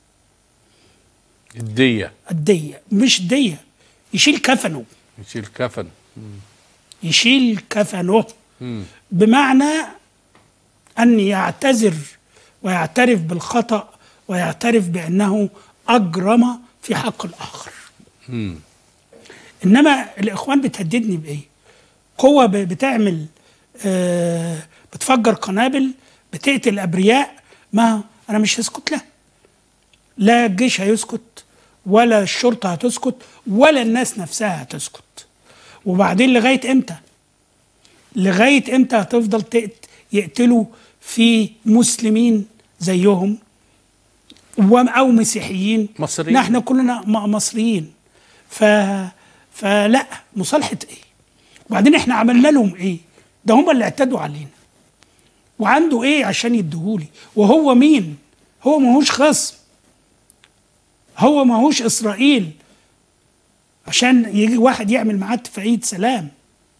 الدية الدية مش دية يشيل كفنه يشيل كفن يشيل كفنه مم. بمعنى أن يعتذر ويعترف بالخطأ ويعترف بأنه أجرم في حق الآخر مم. إنما الإخوان بتهددني بإيه؟ قوة ب- بتعمل آه بتفجر قنابل بتقتل أبرياء ما أنا مش هسكت لها لا الجيش هيسكت ولا الشرطة هتسكت ولا الناس نفسها هتسكت وبعدين لغاية إمتى؟ لغاية إمتى هتفضل تقت- يقتلوا في مسلمين زيهم و- أو مسيحيين مصريين. نحن كلنا م- مصريين ف... فلا مصالحة إيه؟ وبعدين إحنا عملنا لهم إيه؟ ده هم اللي اعتدوا علينا وعنده إيه عشان يديهولي وهو مين؟ هو ماهوش خصم هو ماهوش إسرائيل عشان يجي واحد يعمل معاه اتفاقية سلام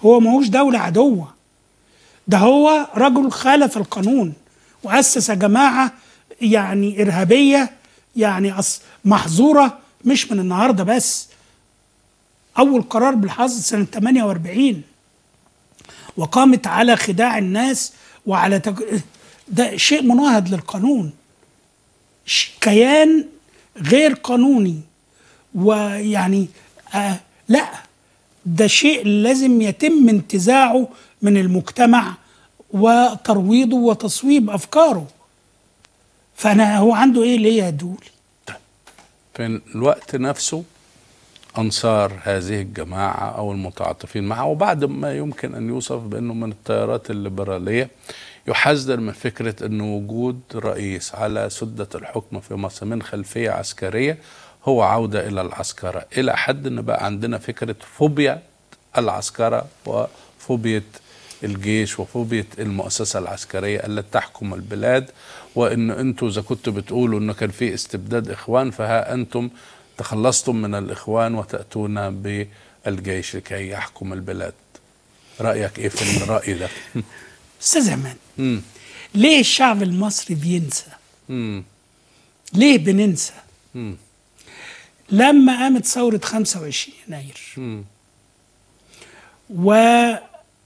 هو ماهوش دولة عدوة ده هو رجل خالف القانون وأسس جماعة يعني إرهابية يعني أص- محظورة مش من النهاردة بس أول قرار بالحظر سنة 48 وقامت على خداع الناس وعلى تج... ده شيء مناهض للقانون ش- كيان غير قانوني ويعني آه لا ده شيء لازم يتم انتزاعه من المجتمع وترويضه وتصويب افكاره فانا هو عنده ايه ليه يا دولي في الوقت نفسه أنصار هذه الجماعة أو المتعاطفين معها وبعد ما يمكن أن يوصف بأنه من التيارات الليبرالية يحذر من فكرة أن وجود رئيس على سدة الحكم في مصر من خلفية عسكرية هو عودة إلى العسكرة إلى حد أن بقى عندنا فكرة فوبيا العسكرة وفوبيا الجيش وفوبيا المؤسسة العسكرية التي تحكم البلاد وإن أنتم إذا كنتوا بتقولوا أنه كان في استبداد إخوان فها أنتم تخلصتم من الإخوان وتأتون بالجيش لكي يحكم البلاد رأيك إيه في الرأي ده؟ استاذ عماد مم. ليه الشعب المصري بينسى مم. ليه بننسى مم. لما قامت ثورة 25 يناير مم. ونزل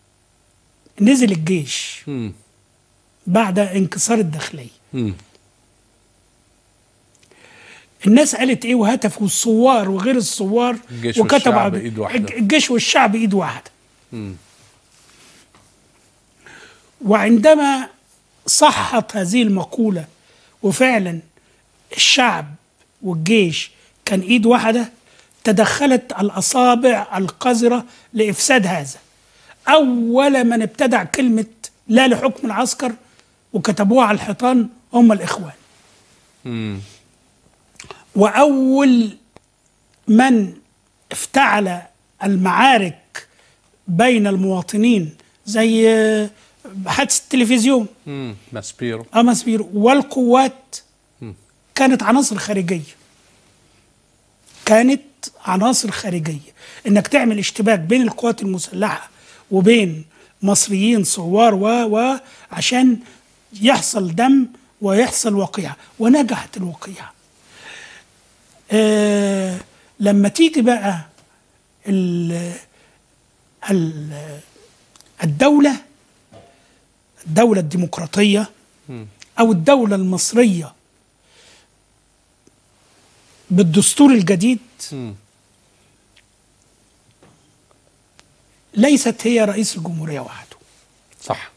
الجيش مم. بعد انكسار الداخلية مم. الناس قالت ايه وهتفوا الثوار وغير الثوار الجيش وكتبوا والشعب على- إيد واحدة. الجيش والشعب ايد واحده مم. وعندما صحت هذه المقولة وفعلا الشعب والجيش كان ايد واحدة تدخلت الأصابع القذرة لإفساد هذا أول من ابتدع كلمة لا لحكم العسكر وكتبوها على الحيطان هم الإخوان مم. وأول من افتعل المعارك بين المواطنين زي آه، حادث التلفزيون مم. ماسبيرو أماسبير والقوات مم. كانت عناصر خارجية كانت عناصر خارجية انك تعمل اشتباك بين القوات المسلحة وبين مصريين ثوار و و عشان يحصل دم ويحصل وقيعة ونجحت الوقيعة آه لما تيجي بقى ال ال الدولة الدولة الديمقراطية أو الدولة المصرية بالدستور الجديد مم. ليست هي رئيس الجمهورية وحده صح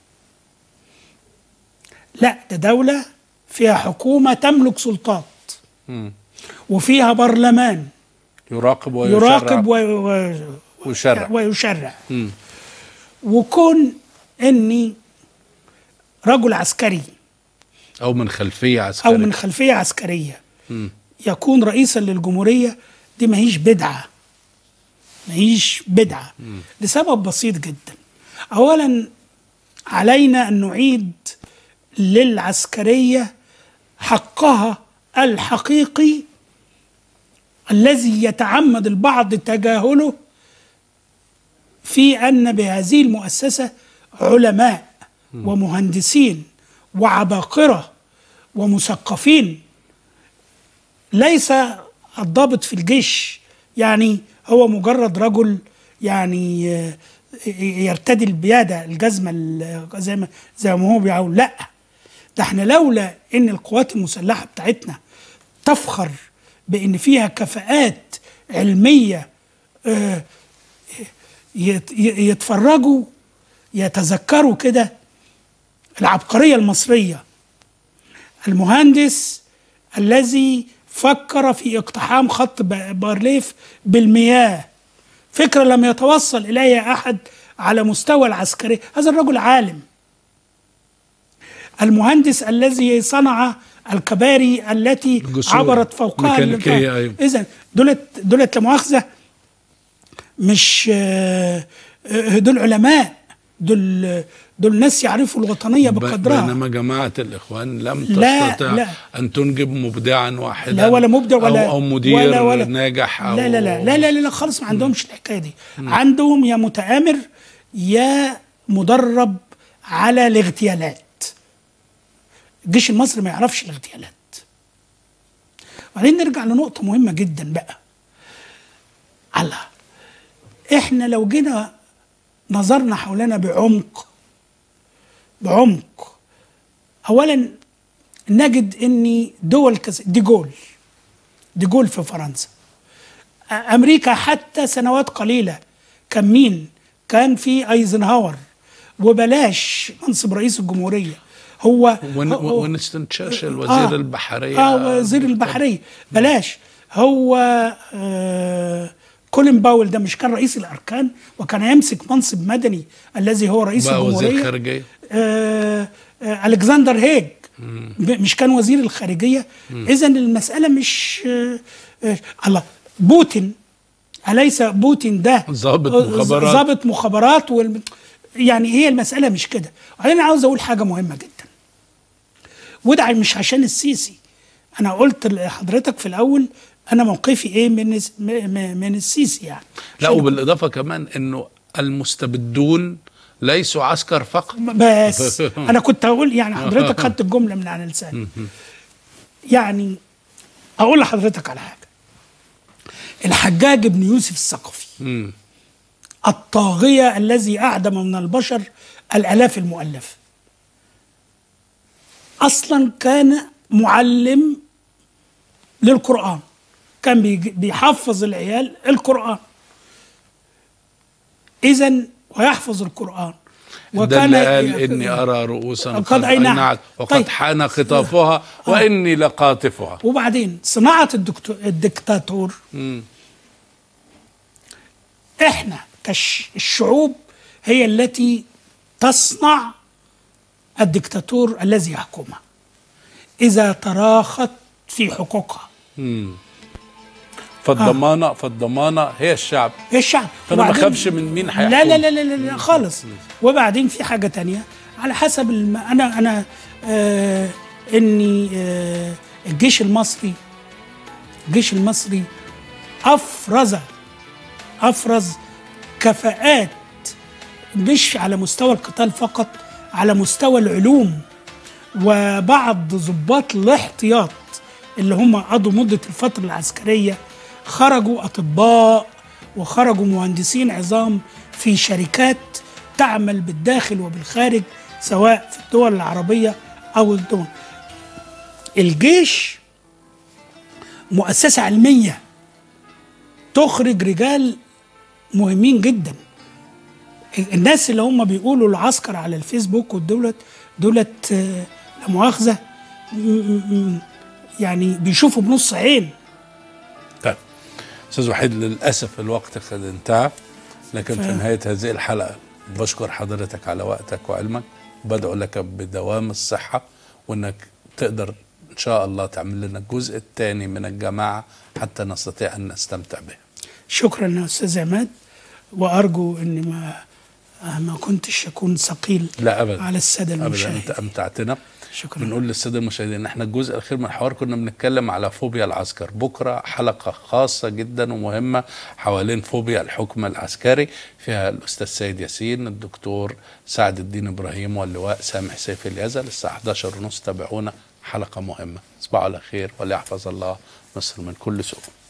لا ده دولة فيها حكومة تملك سلطات مم. وفيها برلمان يراقب ويشرع يراقب و... و... ويشرع ويشرع مم. وكون اني رجل عسكري أو من خلفية عسكرية او من خلفيه عسكريه مم. يكون رئيسا للجمهوريه دي ما هيش بدعه ما هيش بدعه لسبب بسيط جدا اولا علينا ان نعيد للعسكريه حقها الحقيقي الذي يتعمد البعض تجاهله في ان بهذه المؤسسه علماء ومهندسين وعباقره ومثقفين ليس الضابط في الجيش يعني هو مجرد رجل يعني آه، يرتدي البياده الجزمه ال- زي ما زي ما هو بيقول لا ده احنا لولا ان القوات المسلحه بتاعتنا تفخر بان فيها كفاءات علميه آه، يت- ي- يتفرجوا يتذكروا كده العبقريه المصريه المهندس الذي فكر في اقتحام خط ب- بارليف بالمياه فكرة لم يتوصل إليها أحد على مستوى العسكري هذا الرجل عالم المهندس الذي صنع الكباري التي الجسور. عبرت فوقها ميكانيكية، أيوة. إذا دولت دولت لا مؤاخذة مش آه، آه، دول علماء دول دول ناس يعرفوا الوطنية ب- بقدرها بينما جماعة الإخوان لم لا، تستطع لا. أن تنجب مبدعا واحدا لا ولا مبدع ولا أو, أو مدير ولا ولا ناجح أو لا لا لا لا لا, لا, لا خالص ما عندهمش الحكايه دي عندهم يا متآمر يا مدرب على الاغتيالات الجيش المصري ما يعرفش الاغتيالات وبعدين نرجع لنقطة مهمة جدا بقى الله احنا لو جينا نظرنا حولنا بعمق بعمق اولا نجد ان دول كس... دي جول دي جول في فرنسا أ- امريكا حتى سنوات قليله كان مين كان في ايزنهاور وبلاش منصب رئيس الجمهوريه هو ون- هو- ونستون تشرشل وزير آه. البحرية اه وزير البحريه بلاش هو آه كولين باول ده مش كان رئيس الاركان وكان يمسك منصب مدني الذي هو رئيس بقى وزير الجمهوريه خارجية آه آه الكسندر هيج ب- مش كان وزير الخارجيه مم. اذا المساله مش آه آه الله بوتين اليس بوتين ده ضابط آه، مخابرات. ضابط مخابرات وال... يعني هي المساله مش كده وبعدين أنا عاوز اقول حاجه مهمه جدا وده مش عشان السيسي انا قلت لحضرتك في الاول انا موقفي ايه من الس- م- م- من السيسي يعني لا وبالإضافة كمان أنه المستبدون ليسوا عسكر فقط بس انا كنت هقول يعني حضرتك خدت الجمله من على لساني يعني اقول لحضرتك على حاجه الحجاج بن يوسف الثقفي مم. الطاغيه الذي اعدم من البشر الالاف المؤلفه اصلا كان معلم للقران كان بيج- بيحفظ العيال القران اذا ويحفظ القران ده اللي قال إني أرى رؤوسا قد أينعت. أينعت وقد طيب. حان خطافها وإني لقاطفها وبعدين صناعه الدكتور الدكتاتور مم. احنا كالشعوب هي التي تصنع الدكتاتور الذي يحكمها اذا تراخت في حقوقها مم. فالضمانة فالضمانة هي الشعب هي الشعب فأنا ما وبعدين- أخافش من مين هيحكم لا لا لا لا, لا, لا خالص وبعدين في حاجه تانية على حسب الم... انا انا آه اني آه الجيش المصري الجيش المصري افرز افرز كفاءات مش على مستوى القتال فقط على مستوى العلوم وبعض ضباط الاحتياط اللي هم قضوا مدة الفترة العسكرية خرجوا أطباء وخرجوا مهندسين عظام في شركات تعمل بالداخل وبالخارج سواء في الدول العربية أو الدول الجيش مؤسسة علمية تخرج رجال مهمين جدا الناس اللي هم بيقولوا العسكر على الفيسبوك والدولت دولت آه، لا مؤاخذة م- م- م- يعني بيشوفوا بنص عين طيب استاذ وحيد للاسف الوقت قد انتهى لكن في ف- نهايه هذه الحلقه بشكر حضرتك على وقتك وعلمك وبدعو لك بدوام الصحه وانك تقدر ان شاء الله تعمل لنا الجزء الثاني من الجماعه حتى نستطيع ان نستمتع به شكرا يا استاذ عماد وارجو اني ما ما كنتش اكون ثقيل لا ابدا على الساده ابدا المشاهدين انت امتعتنا شكرا بنقول للساده المشاهدين ان احنا الجزء الاخير من الحوار كنا بنتكلم على فوبيا العسكر بكره حلقه خاصه جدا ومهمه حوالين فوبيا الحكم العسكري فيها الاستاذ سيد ياسين الدكتور سعد الدين ابراهيم واللواء سامح سيف اليزل الساعه 11 ونص تابعونا حلقه مهمه تصبحوا على خير وليحفظ الله مصر من كل سوء